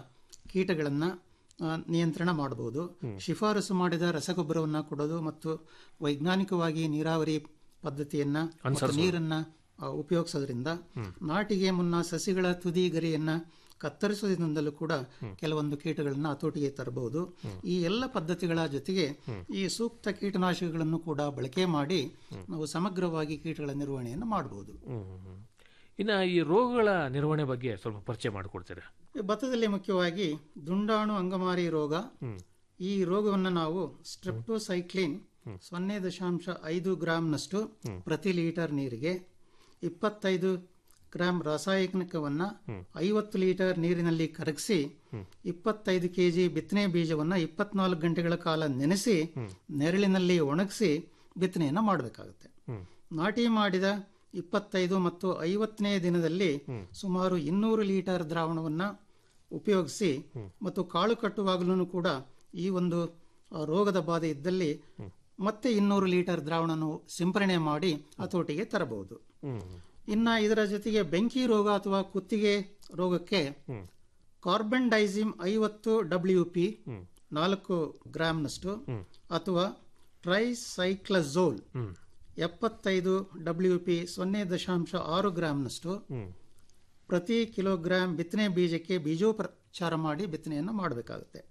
ಕೀಟಗಳನ್ನು ನಿಯಂತ್ರಣ ಮಾಡಬಹುದು ಶಿಫಾರಸು ಮಾಡಿದ ರಸಗೊಬ್ಬರವನ್ನು ಕೊಡೋದು ಮತ್ತು ವೈಜ್ಞಾನಿಕವಾಗಿ ನೀರಾವರಿ ಪದ್ಧತಿಯನ್ನ ಮತ್ತು ನೀರನ್ನ ಆ, ಉಪಯೋಗಿಸೋದ್ರಿಂದ ನಾಟಿಗೆ ಮುನ್ನ ಸಸಿಗಳ ತುದಿ ಗರಿಯನ್ನ ಕತ್ತರಿಸೋದ್ರಿಂದಲೂ ಕೂಡ ಕೆಲವೊಂದು ಕೀಟಗಳನ್ನ ಹತೋಟಿಗೆ ತರಬಹುದು ಈ ಎಲ್ಲ ಪದ್ಧತಿಗಳ ಜೊತೆಗೆ ಈ ಸೂಕ್ತ ಕೀಟನಾಶಕಗಳನ್ನು ಕೂಡ ಬಳಕೆ ಮಾಡಿ ನಾವು ಸಮಗ್ರವಾಗಿ ಕೀಟಗಳ ನಿರ್ವಹಣೆಯನ್ನು ಮಾಡಬಹುದು ಹ್ಮ್, ಹ್ಮ್, ಹ್ಮ್. ಇನ್ನ ಈ ರೋಗಗಳ ನಿರ್ವಹಣೆ ಬಗ್ಗೆ ಸ್ವಲ್ಪ ಪರಿಚಯ ಮಾಡಿಕೊಡ್ತೀರಾ ಈ ಭತ್ತದಲ್ಲಿ ಮುಖ್ಯವಾಗಿ ದುಂಡಾಣು ಅಂಗಮಾರಿ ರೋಗ ಈ ರೋಗವನ್ನು ನಾವು ಸ್ಟ್ರೆಪ್ಟೋಸೈಕ್ಲಿನ್ ಸೊನ್ನೆ ದಶಾಂಶ ಐದು ಗ್ರಾಂನಷ್ಟು ಪ್ರತಿ ಲೀಟರ್ ನೀರಿಗೆ ಇಪ್ಪತ್ತೈದು ಗ್ರಾಂ ರಾಸಾಯನಿಕವನ್ನು ಐವತ್ತು ಲೀಟರ್ ನೀರಿನಲ್ಲಿ ಕರಗಿಸಿ ಇಪ್ಪತ್ತೈದು ಕೆಜಿ ಬಿತ್ತನೆ ಬೀಜವನ್ನು ಇಪ್ಪತ್ನಾಲ್ಕು ಗಂಟೆಗಳ ಕಾಲ ನೆನೆಸಿ ನೆರಳಿನಲ್ಲಿ ಒಣಗಿಸಿ ಬಿತ್ತನೆಯನ್ನು ಮಾಡಬೇಕಾಗುತ್ತೆ ನಾಟಿ ಮಾಡಿದ ಇಪ್ಪತ್ತೈದು ಮತ್ತು ಐವತ್ತನೇ ದಿನದಲ್ಲಿ ಸುಮಾರು ಇನ್ನೂರು ಲೀಟರ್ ದ್ರಾವಣವನ್ನು ಉಪಯೋಗಿಸಿ ಮತ್ತು ಕಾಳು ಕಟ್ಟುವಾಗಲೂ ಕೂಡ ಈ ಒಂದು ಆ, ರೋಗದ ಬಾಧೆ ಇದ್ದಲ್ಲಿ ಮತ್ತೆ ಇನ್ನೂರು ಲೀಟರ್ ದ್ರಾವಣನು ಸಿಂಪರಣೆ ಮಾಡಿ ಹತೋಟಿಗೆ ತರಬಹುದು ಇನ್ನ ಇದರ ಜೊತೆಗೆ ಬೆಂಕಿ ರೋಗ ಅಥವಾ ಕುತ್ತಿಗೆ ರೋಗಕ್ಕೆ ಕಾರ್ಬನ್ ಡೈಸಿಮ್ ಐವತ್ತು ಡಬ್ಲ್ಯೂ ಪಿ ನಾಲ್ಕು ಗ್ರಾಂನಷ್ಟು ಅಥವಾ ಟ್ರೈಸೈಕ್ಲಝೋಲ್ ಎಪ್ಪತ್ತೈದು ಡಬ್ಲ್ಯೂ ಪಿ ಸೊನ್ನೆ ದಶಾಂಶ ಆರು ಗ್ರಾಂನಷ್ಟು ಪ್ರತಿ ಕಿಲೋಗ್ರಾಂ ಬಿತ್ತನೆ ಬೀಜಕ್ಕೆ ಬೀಜೋಪಚಾರ ಮಾಡಿ ಬಿತ್ತನೆಯನ್ನು ಮಾಡಬೇಕಾಗುತ್ತೆ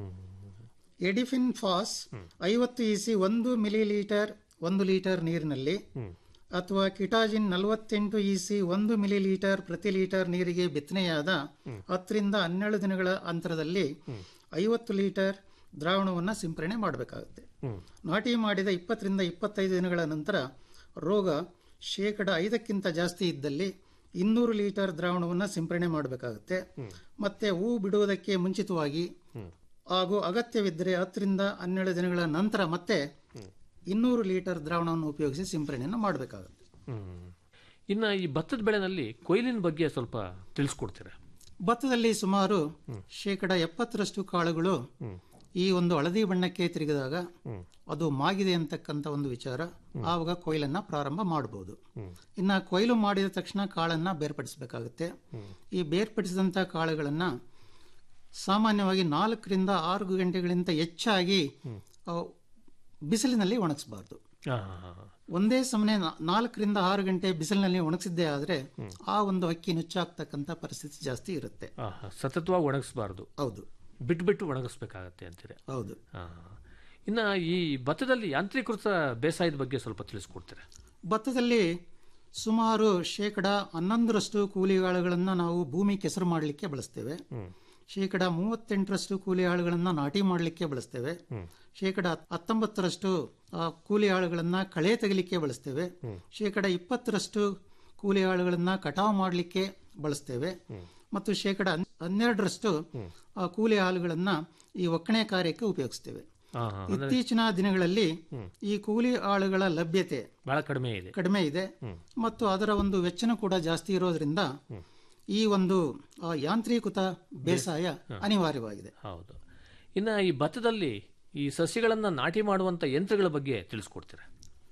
ಎಡಿಫಿನ್ ಫಾಸ್ ಐವತ್ತು ಇಸಿ ಒಂದು ಮಿಲಿ ಲೀಟರ್ ಒಂದು ಲೀಟರ್ ನೀರಿನಲ್ಲಿ ಅಥವಾ ಕಿಟಾಜಿನ್ ನಲವತ್ತೆಂಟು ಇಸಿ ಒಂದು ಮಿಲಿ ಲೀಟರ್ ಪ್ರತಿ ಲೀಟರ್ ನೀರಿಗೆ ಬಿತ್ತನೆಯಾದ ಹತ್ತರಿಂದ ಹನ್ನೆರಡು ದಿನಗಳ ಅಂತರದಲ್ಲಿ ಐವತ್ತು ಲೀಟರ್ ದ್ರಾವಣವನ್ನು ಸಿಂಪರಣೆ ಮಾಡಬೇಕಾಗುತ್ತೆ ನಾಟಿ ಮಾಡಿದ ಇಪ್ಪತ್ತರಿಂದ ಇಪ್ಪತ್ತೈದು ದಿನಗಳ ನಂತರ ರೋಗ ಶೇಕಡ ಐದಕ್ಕಿಂತ ಜಾಸ್ತಿ ಇದ್ದಲ್ಲಿ ಇನ್ನೂರು ಲೀಟರ್ ದ್ರಾವಣವನ್ನು ಸಿಂಪರಣೆ ಮಾಡಬೇಕಾಗುತ್ತೆ ಮತ್ತೆ ಹೂ ಬಿಡುವುದಕ್ಕೆ ಮುಂಚಿತವಾಗಿ ಹಾಗೂ ಅಗತ್ಯವಿದ್ದರೆ ಹತ್ತರಿಂದ ಹನ್ನೆರಡು ದಿನಗಳ ನಂತರ ಮತ್ತೆ ಇನ್ನೂರು ಲೀಟರ್ ದ್ರಾವಣವನ್ನು ಉಪಯೋಗಿಸಿ ಸಿಂಪರಣೆಯನ್ನು ಮಾಡಬೇಕಾಗುತ್ತೆ ಹ್ಮ್. ಇನ್ನ ಈ ಭತ್ತದ ಬೆಳೆನಲ್ಲಿ ಕೊಯ್ಲಿನ ಬಗ್ಗೆ ಸ್ವಲ್ಪ ತಿಳಿಸ್ಕೊಡ್ತೀರಾ ಭತ್ತದಲ್ಲಿ ಸುಮಾರು ಶೇಕಡ ಎಪ್ಪತ್ತರಷ್ಟು ಕಾಳುಗಳು ಈ ಒಂದು ಹಳದಿ ಬಣ್ಣಕ್ಕೆ ತಿರುಗಿದಾಗ ಅದು ಮಾಗಿದೆ ಅಂತಕ್ಕಂಥ ಒಂದು ವಿಚಾರ ಆವಾಗ ಕೊಯ್ಲನ್ನ ಪ್ರಾರಂಭ ಮಾಡಬಹುದು ಇನ್ನ ಕೊಯ್ಲು ಮಾಡಿದ ತಕ್ಷಣ ಕಾಳನ್ನ ಬೇರ್ಪಡಿಸಬೇಕಾಗುತ್ತೆ ಈ ಬೇರ್ಪಡಿಸಿದಂಥ ಕಾಳುಗಳನ್ನ ಸಾಮಾನ್ಯವಾಗಿ ನಾಲ್ಕರಿಂದ ಆರು ಗಂಟೆಗಳಿಂದ ಹೆಚ್ಚಾಗಿ ಅವು ಬಿಸಿಲಿನಲ್ಲಿ ಒಣಗಿಸಬಾರ್ದು ಆ, ಆ, ಆ. ಒಂದೇ ಸಮನೆ ನಾ- ನಾಲ್ಕರಿಂದ ಆರು ಗಂಟೆ ಬಿಸಿಲಿನಲ್ಲಿ ಒಣಗಿಸಿದ್ದೇ ಆದರೆ ಆ ಒಂದು ಅಕ್ಕಿ ನುಚ್ಚಾಗ್ತಕ್ಕಂಥ ಪರಿಸ್ಥಿತಿ ಜಾಸ್ತಿ ಇರುತ್ತೆ ಆ, ಆ. ಸತತವಾಗಿ ಒಣಗಿಸ್ಬಾರ್ದು ಹೌದು ಬಿಟ್ಟು ಬಿಟ್ಟು ಒಣಗಿಸ್ಬೇಕಾಗತ್ತೆ ಅಂತೀರಿ ಹೌದು ಆ. ಇನ್ನ ಈ ಭತ್ತದಲ್ಲಿ ಯಾಂತ್ರೀಕೃತ ಬೇಸಾಯದ ಬಗ್ಗೆ ಸ್ವಲ್ಪ ತಿಳಿಸ್ಕೊಡ್ತೀರಾ ಭತ್ತದಲ್ಲಿ ಸುಮಾರು ಶೇಕಡ ಹನ್ನೊಂದರಷ್ಟು ಕೂಲಿಗಾಳುಗಳನ್ನು ನಾವು ಭೂಮಿ ಕೆಸರು ಮಾಡಲಿಕ್ಕೆ ಬಳಸ್ತೇವೆ ಶೇಕಡ ಮೂವತ್ತೆಂಟರಷ್ಟು ಕೂಲಿ ಆಳುಗಳನ್ನು ನಾಟಿ ಮಾಡಲಿಕ್ಕೆ ಬಳಸ್ತೇವೆ ಶೇಕಡ ಹತ್ತೊಂಬತ್ತರಷ್ಟು ಆ, ಕೂಲಿ ಆಳುಗಳನ್ನು ಕಳೆ ತೆಗಿಲಿಕ್ಕೆ ಬಳಸ್ತೇವೆ ಶೇಕಡ ಇಪ್ಪತ್ತರಷ್ಟು ಕೂಲಿ ಆಳುಗಳನ್ನು ಕಟಾವು ಮಾಡಲಿಕ್ಕೆ ಬಳಸ್ತೇವೆ ಮತ್ತು ಶೇಕಡ ಹನ್- ಹನ್ನೆರಡರಷ್ಟು ಆ, ಕೂಲಿ ಆಳುಗಳನ್ನು ಈ ಒಕ್ಕಣೆ ಕಾರ್ಯಕ್ಕೆ ಉಪಯೋಗಿಸ್ತೇವೆ ಆ, ಆ. ಇತ್ತೀಚಿನ ದಿನಗಳಲ್ಲಿ ಈ ಕೂಲಿ ಆಳುಗಳ ಲಭ್ಯತೆ ಬಹಳ ಕಡಿಮೆ ಇದೆ ಕಡಿಮೆ ಇದೆ ಮತ್ತು ಅದರ ಒಂದು ವೆಚ್ಚನೂ ಕೂಡ ಜಾಸ್ತಿ ಇರೋದ್ರಿಂದ ಈ ಒಂದು ಆ, ಯಾಂತ್ರೀಕೃತ ಬೇಸಾಯ ಅನಿವಾರ್ಯವಾಗಿದೆ ಹೌದು ಇನ್ನ ಈ ಭತ್ತದಲ್ಲಿ ಈ ಸಸಿಗಳನ್ನ ನಾಟಿ ಮಾಡುವಂತ ಯಂತ್ರಗಳ ಬಗ್ಗೆ ತಿಳಿಸ್ಕೊಡ್ತೀರಾ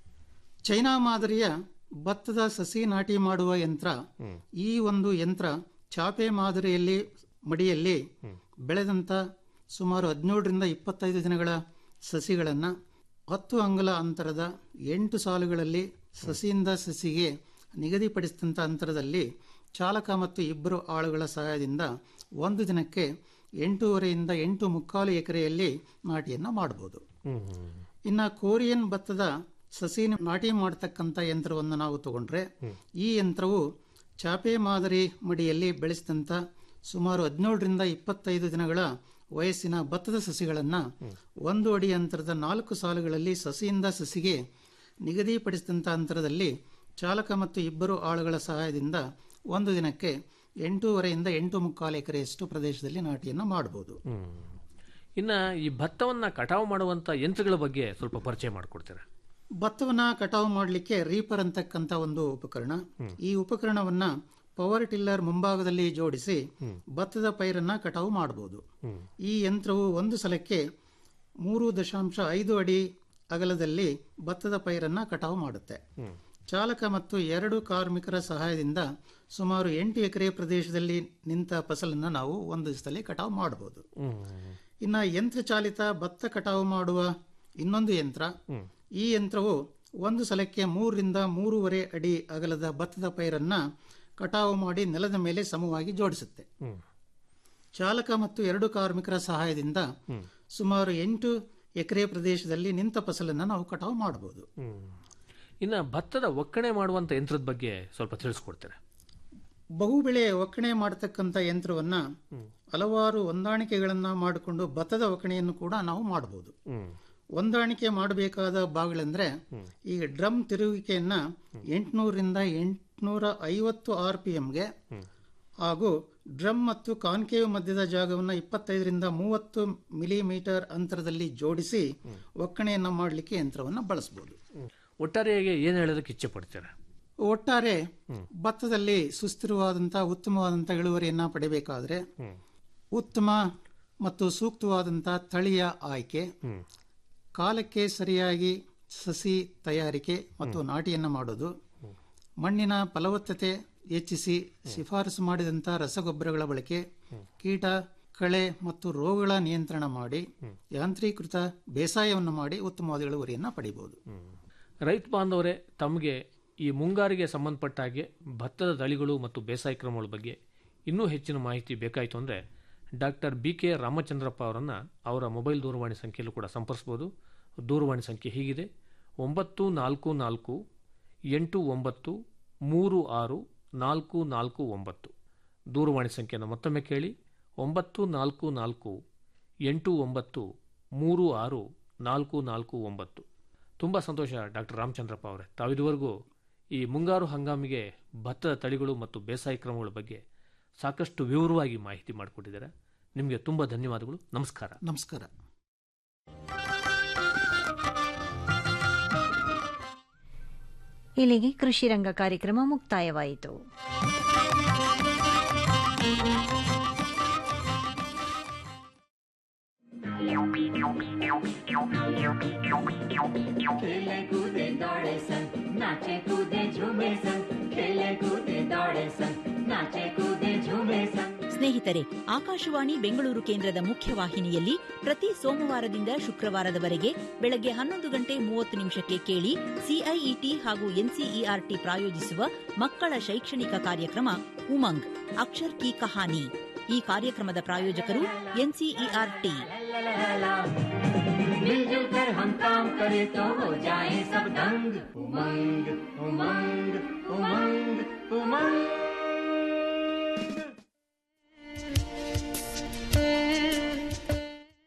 ಚೈನಾ ಮಾದರಿಯ ಭತ್ತದ ಸಸಿ ನಾಟಿ ಮಾಡುವ ಯಂತ್ರ ಈ ಒಂದು ಯಂತ್ರ ಚಾಪೆ ಮಾದರಿಯಲ್ಲಿ ಮಡಿಯಲ್ಲಿ ಬೆಳೆದಂತ ಸುಮಾರು ಹದಿನೇಳರಿಂದ ಇಪ್ಪತ್ತೈದು ದಿನಗಳ ಸಸಿಗಳನ್ನು ಹತ್ತು ಅಂಗುಲ ಅಂತರದ ಎಂಟು ಸಾಲುಗಳಲ್ಲಿ ಸಸಿಯಿಂದ ಸಸಿಗೆ ನಿಗದಿಪಡಿಸಿದಂಥ ಅಂತರದಲ್ಲಿ ಚಾಲಕ ಮತ್ತು ಇಬ್ಬರು ಆಳುಗಳ ಸಹಾಯದಿಂದ ಒಂದು ದಿನಕ್ಕೆ ಎಂಟೂವರೆಯಿಂದ ಎಂಟು ಮುಕ್ಕಾಲು ಎಕರೆಯಲ್ಲಿ ನಾಟಿಯನ್ನು ಮಾಡಬಹುದು ಇನ್ನು ಕೋರಿಯನ್ ಭತ್ತದ ಸಸಿ ನಾಟಿ ಮಾಡತಕ್ಕಂಥ ಯಂತ್ರವನ್ನು ನಾವು ತಗೊಂಡ್ರೆ ಈ ಯಂತ್ರವು ಚಾಪೆ ಮಾದರಿ ಮಡಿಯಲ್ಲಿ ಬೆಳೆಸಿದಂಥ ಸುಮಾರು ಹದಿನೇಳರಿಂದ ಇಪ್ಪತ್ತೈದು ದಿನಗಳ ವಯಸ್ಸಿನ ಭತ್ತದ ಸಸಿಗಳನ್ನು ಒಂದು ಅಡಿ ಅಂತರದ ನಾಲ್ಕು ಸಾಲುಗಳಲ್ಲಿ ಸಸಿಯಿಂದ ಸಸಿಗೆ ನಿಗದಿಪಡಿಸಿದಂಥ ಅಂತರದಲ್ಲಿ ಚಾಲಕ ಮತ್ತು ಇಬ್ಬರು ಆಳುಗಳ ಸಹಾಯದಿಂದ ಒಂದು ದಿನಕ್ಕೆ ಎಂಟೂವರೆಯಿಂದ ಎಂಟು ಮುಕ್ಕಾಲು ಎಕರೆಯಷ್ಟು ಪ್ರದೇಶದಲ್ಲಿ ನಾಟಿಯನ್ನು ಮಾಡಬಹುದು ಇನ್ನ ಈ ಭತ್ತವನ್ನ ಕಟಾವು ಮಾಡುವಂತ ಯಂತ್ರಗಳ ಬಗ್ಗೆ ಸ್ವಲ್ಪ ಪರಿಚಯ ಮಾಡಿಕೊಡ್ತೀರಾ ಭತ್ತವನ್ನ ಕಟಾವು ಮಾಡಲಿಕ್ಕೆ ರೀಪರ್ ಅಂತಕ್ಕಂಥ ಒಂದು ಉಪಕರಣ ಈ ಉಪಕರಣವನ್ನ ಪವರ್ ಟಿಲ್ಲರ್ ಮುಂಭಾಗದಲ್ಲಿ ಜೋಡಿಸಿ ಭತ್ತದ ಪೈರನ್ನ ಕಟಾವು ಮಾಡಬಹುದು ಈ ಯಂತ್ರವು ಒಂದು ಸಲಕ್ಕೆ ಮೂರು ದಶಾಂಶ ಐದು ಅಡಿ ಅಗಲದಲ್ಲಿ ಭತ್ತದ ಪೈರನ್ನ ಕಟಾವು ಮಾಡುತ್ತೆ ಚಾಲಕ ಮತ್ತು ಎರಡು ಕಾರ್ಮಿಕರ ಸಹಾಯದಿಂದ ಸುಮಾರು ಎಂಟು ಎಕರೆ ಪ್ರದೇಶದಲ್ಲಿ ನಿಂತ ಫಸಲನ್ನು ನಾವು ಒಂದು ದಿವಸದಲ್ಲಿ ಕಟಾವು ಮಾಡಬಹುದು ಹ್ಮ್ ಇನ್ನು ಯಂತ್ರ ಚಾಲಿತ ಭತ್ತ ಕಟಾವು ಮಾಡುವ ಇನ್ನೊಂದು ಯಂತ್ರ ಈ ಯಂತ್ರವು ಒಂದು ಸಲಕ್ಕೆ ಮೂರರಿಂದ ಮೂರುವರೆ ಅಡಿ ಅಗಲದ ಭತ್ತದ ಪೈರನ್ನ ಕಟಾವು ಮಾಡಿ ನೆಲದ ಮೇಲೆ ಸಮವಾಗಿ ಜೋಡಿಸುತ್ತೆ ಹ್ಮ್ ಚಾಲಕ ಮತ್ತು ಎರಡು ಕಾರ್ಮಿಕರ ಸಹಾಯದಿಂದ ಸುಮಾರು ಎಂಟು ಎಕರೆ ಪ್ರದೇಶದಲ್ಲಿ ನಿಂತ ಫಸಲನ್ನು ನಾವು ಕಟಾವು ಮಾಡಬಹುದು ಹ್ಮ್ ಇನ್ನು ಭತ್ತದ ಒಕ್ಕಣೆ ಮಾಡುವಂಥ ಯಂತ್ರದ ಬಗ್ಗೆ ಸ್ವಲ್ಪ ತಿಳಿಸ್ಕೊಡ್ತೀರಾ ಬಹುಬೆಳೆ ಒಕ್ಕಣೆ ಮಾಡತಕ್ಕಂಥ ಯಂತ್ರವನ್ನ ಹಲವಾರು ಹೊಂದಾಣಿಕೆಗಳನ್ನ ಮಾಡಿಕೊಂಡು ಭತ್ತದ ಒಕ್ಕಣೆಯನ್ನು ಕೂಡ ನಾವು ಮಾಡಬಹುದು ಹ್ಮ್ ಹೊಂದಾಣಿಕೆ ಮಾಡಬೇಕಾದ ಭಾಗಗಳೆಂದ್ರೆ ಈಗ ಡ್ರಮ್ ತಿರುವಿಕೆಯನ್ನ ಎಂಟುನೂರರಿಂದ ಎಂಟುನೂರ ಐವತ್ತು ಆರ್ ಪಿ ಎಂಗೆ ಹಾಗೂ ಡ್ರಮ್ ಮತ್ತು ಕಾನ್ಕೇವ್ ಮಧ್ಯದ ಜಾಗವನ್ನು ಇಪ್ಪತ್ತೈದರಿಂದ ಮೂವತ್ತು ಮಿಲಿಮೀಟರ್ ಅಂತರದಲ್ಲಿ ಜೋಡಿಸಿ ಒಕ್ಕಣೆಯನ್ನು ಮಾಡಲಿಕ್ಕೆ ಯಂತ್ರವನ್ನು ಬಳಸಬಹುದು ಒಟ್ಟಾರೆಯಾಗಿ ಏನು ಹೇಳೋದಕ್ಕೆ ಇಚ್ಛೆ ಪಡ್ತೀರಾ ಒಟ್ಟಾರೆ ಭತ್ತದಲ್ಲಿ ಸುಸ್ಥಿರವಾದಂತಹ ಉತ್ತಮವಾದಂಥ ಇಳುವರಿಯನ್ನ ಪಡೆಯಬೇಕಾದ್ರೆ ಉತ್ತಮ ಮತ್ತು ಸೂಕ್ತವಾದಂತಹ ತಳಿಯ ಆಯ್ಕೆ ಕಾಲಕ್ಕೆ ಸರಿಯಾಗಿ ಸಸಿ ತಯಾರಿಕೆ ಮತ್ತು ನಾಟಿಯನ್ನು ಮಾಡೋದು ಮಣ್ಣಿನ ಫಲವತ್ತತೆ ಹೆಚ್ಚಿಸಿ ಶಿಫಾರಸು ಮಾಡಿದಂಥ ರಸಗೊಬ್ಬರಗಳ ಬಳಕೆ ಕೀಟ ಕಳೆ ಮತ್ತು ರೋಗಗಳ ನಿಯಂತ್ರಣ ಮಾಡಿ ಯಾಂತ್ರೀಕೃತ ಬೇಸಾಯವನ್ನು ಮಾಡಿ ಉತ್ತಮವಾದ ಇಳುವರಿಯನ್ನು ಪಡೆಯಬಹುದು ರೈತ ಬಾಂಧವರೇ ತಮಗೆ ಈ ಮುಂಗಾರಿಗೆ ಸಂಬಂಧಪಟ್ಟ ಹಾಗೆ ಭತ್ತದ ತಳಿಗಳು ಮತ್ತು ಬೇಸಾಯ ಕ್ರಮಗಳ ಬಗ್ಗೆ ಇನ್ನೂ ಹೆಚ್ಚಿನ ಮಾಹಿತಿ ಬೇಕಾಯಿತು ಅಂದರೆ ಡಾಕ್ಟರ್ ಬಿ ಕೆ ರಾಮಚಂದ್ರಪ್ಪ ಅವರನ್ನು ಅವರ ಮೊಬೈಲ್ ದೂರವಾಣಿ ಸಂಖ್ಯೆಯಲ್ಲೂ ಕೂಡ ಸಂಪರ್ಸ್ಬೋದು ದೂರವಾಣಿ ಸಂಖ್ಯೆ ಹೀಗಿದೆ ಒಂಬತ್ತು ನಾಲ್ಕು ನಾಲ್ಕು ಎಂಟು ಒಂಬತ್ತು ಮೂರು ಆರು ನಾಲ್ಕು ನಾಲ್ಕು ಒಂಬತ್ತು ದೂರವಾಣಿ ಸಂಖ್ಯೆಯನ್ನು ಮತ್ತೊಮ್ಮೆ ಕೇಳಿ ಒಂಬತ್ತು ನಾಲ್ಕು ನಾಲ್ಕು ಎಂಟು ಒಂಬತ್ತು ಮೂರು ಆರು ನಾಲ್ಕು ನಾಲ್ಕು ಒಂಬತ್ತು ತುಂಬ ಸಂತೋಷ ಡಾಕ್ಟರ್ ರಾಮಚಂದ್ರಪ್ಪ ಅವರೇ ತಾವಿದುವರೆಗೂ ಈ ಮುಂಗಾರು ಹಂಗಾಮಿಗೆ ಭತ್ತದ ತಳಿಗಳು ಮತ್ತು ಬೇಸಾಯ ಕ್ರಮಗಳ ಬಗ್ಗೆ ಸಾಕಷ್ಟು ವಿವರವಾಗಿ ಮಾಹಿತಿ ಮಾಡಿಕೊಟ್ಟಿದ್ದಾರೆ ನಿಮಗೆ ತುಂಬ ಧನ್ಯವಾದಗಳು ನಮಸ್ಕಾರ ನಮಸ್ಕಾರ ಇಲ್ಲಿಗೆ ಕೃಷಿ ರಂಗ ಕಾರ್ಯಕ್ರಮ ಮುಕ್ತಾಯವಾಯಿತು खेले कूदे दौड़े सन नाचे कूदे झूमे सन खेले कूदे दौड़े सन नाचे कूदे झूमे सन ಸ್ನೇಹಿತರೆ ಆಕಾಶವಾಣಿ ಬೆಂಗಳೂರು ಕೇಂದ್ರದ ಮುಖ್ಯವಾಹಿನಿಯಲ್ಲಿ ಪ್ರತಿ ಸೋಮವಾರದಿಂದ ಶುಕ್ರವಾರದವರೆಗೆ ಬೆಳಗ್ಗೆ ಹನ್ನೊಂದು ಗಂಟೆ ಮೂವತ್ತು ನಿಮಿಷಕ್ಕೆ ಕೇಳಿ ಸಿಐಇಟಿ ಹಾಗೂ ಎನ್ಸಿಇಆರ್ಟಿ ಪ್ರಾಯೋಜಿಸುವ ಮಕ್ಕಳ ಶೈಕ್ಷಣಿಕ ಕಾರ್ಯಕ್ರಮ ಉಮಂಗ್ ಅಕ್ಷರ್ ಕಿ ಕಹಾನಿ ಈ ಕಾರ್ಯಕ್ರಮದ ಪ್ರಾಯೋಜಕರು ಎನ್ಸಿಇಆರ್ಟಿ मिलजुल कर हम काम करें तो हो जाए सब दंग उमंग उमंग उमंग उमंग